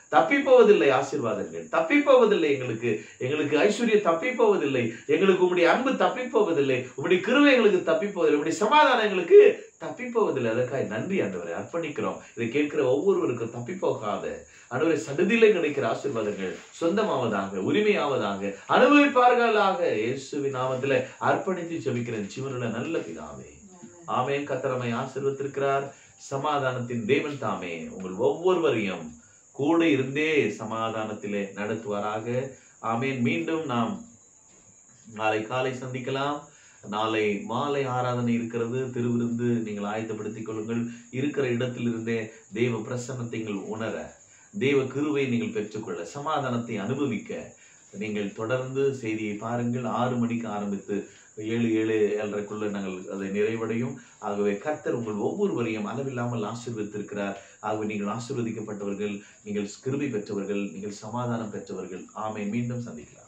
தப்பி போவதில்லை ஆசீர்வாதங்கள் தப்பி போவதில்லை எங்களுக்கு எங்களுக்கு ஐஸ்வர்யம் தப்பி போவதில்லை எங்களுக்கு உங்களுடைய அன்பு தப்பி போவதில்லை உங்களுடைய கிருவை எங்களுக்கு தப்பி போவதில்லை உங்களுடைய சமாதானம் எங்களுக்கு தப்பி போவதில்லை அதற்காக நன்றி ஆண்டவரை அர்ப்பணிக்கிறோம் இதை கேட்கிற ஒவ்வொருவருக்கும் தப்பி போகாத ஆண்டவரை சடுதியிலே கிடைக்கிற ஆசீர்வாதங்கள் சொந்தமாவதாக உரிமையாவதாக அனுபவிப்பார்களாக இயேசுவின் நாமத்திலே அர்ப்பணித்து ஜெபிக்கிறேன் சிவனுள்ள நல்ல பிதாவே ஆமென் கத்தரமை ஆசீர்வத்திருக்கிறார் சமாதானத்தின் தேவன் தாமே உங்கள் ஒவ்வொருவரையும் கூட இருந்தே சமாதானத்திலே நடத்துவாராக ஆமென் மீண்டும் நாம் நாளை காலை சந்திக்கலாம் நாளை மாலை ஆராதனை இருக்கிறது திருவிருந்து நீங்கள் ஆயத்தப்படுத்திக் கொள்ளுங்கள் இருக்கிற இடத்திலிருந்தே தெய்வ பிரசன்னத்தை நீங்கள் உணர தெய்வ கிருவை நீங்கள் பெற்றுக்கொள்ள சமாதானத்தை அனுபவிக்க நீங்கள் தொடர்ந்து செய்தியை பாருங்கள் ஆறு மணிக்கு ஆரம்பித்து ஏழு ஏழு ஏழரைக்குள்ள நாங்கள் அதை நிறைவடையும் ஆகவே கர்த்தர் உங்கள் ஒவ்வொருவரையும் அளவில்லாமல் ஆசீர்வதித்திருக்கிறார் ஆகவே நீங்கள் ஆசீர்வதிக்கப்பட்டவர்கள் நீங்கள் கிருபை பெற்றவர்கள் நீங்கள் சமாதானம் பெற்றவர்கள் ஆமை மீண்டும் சந்திக்கலாம்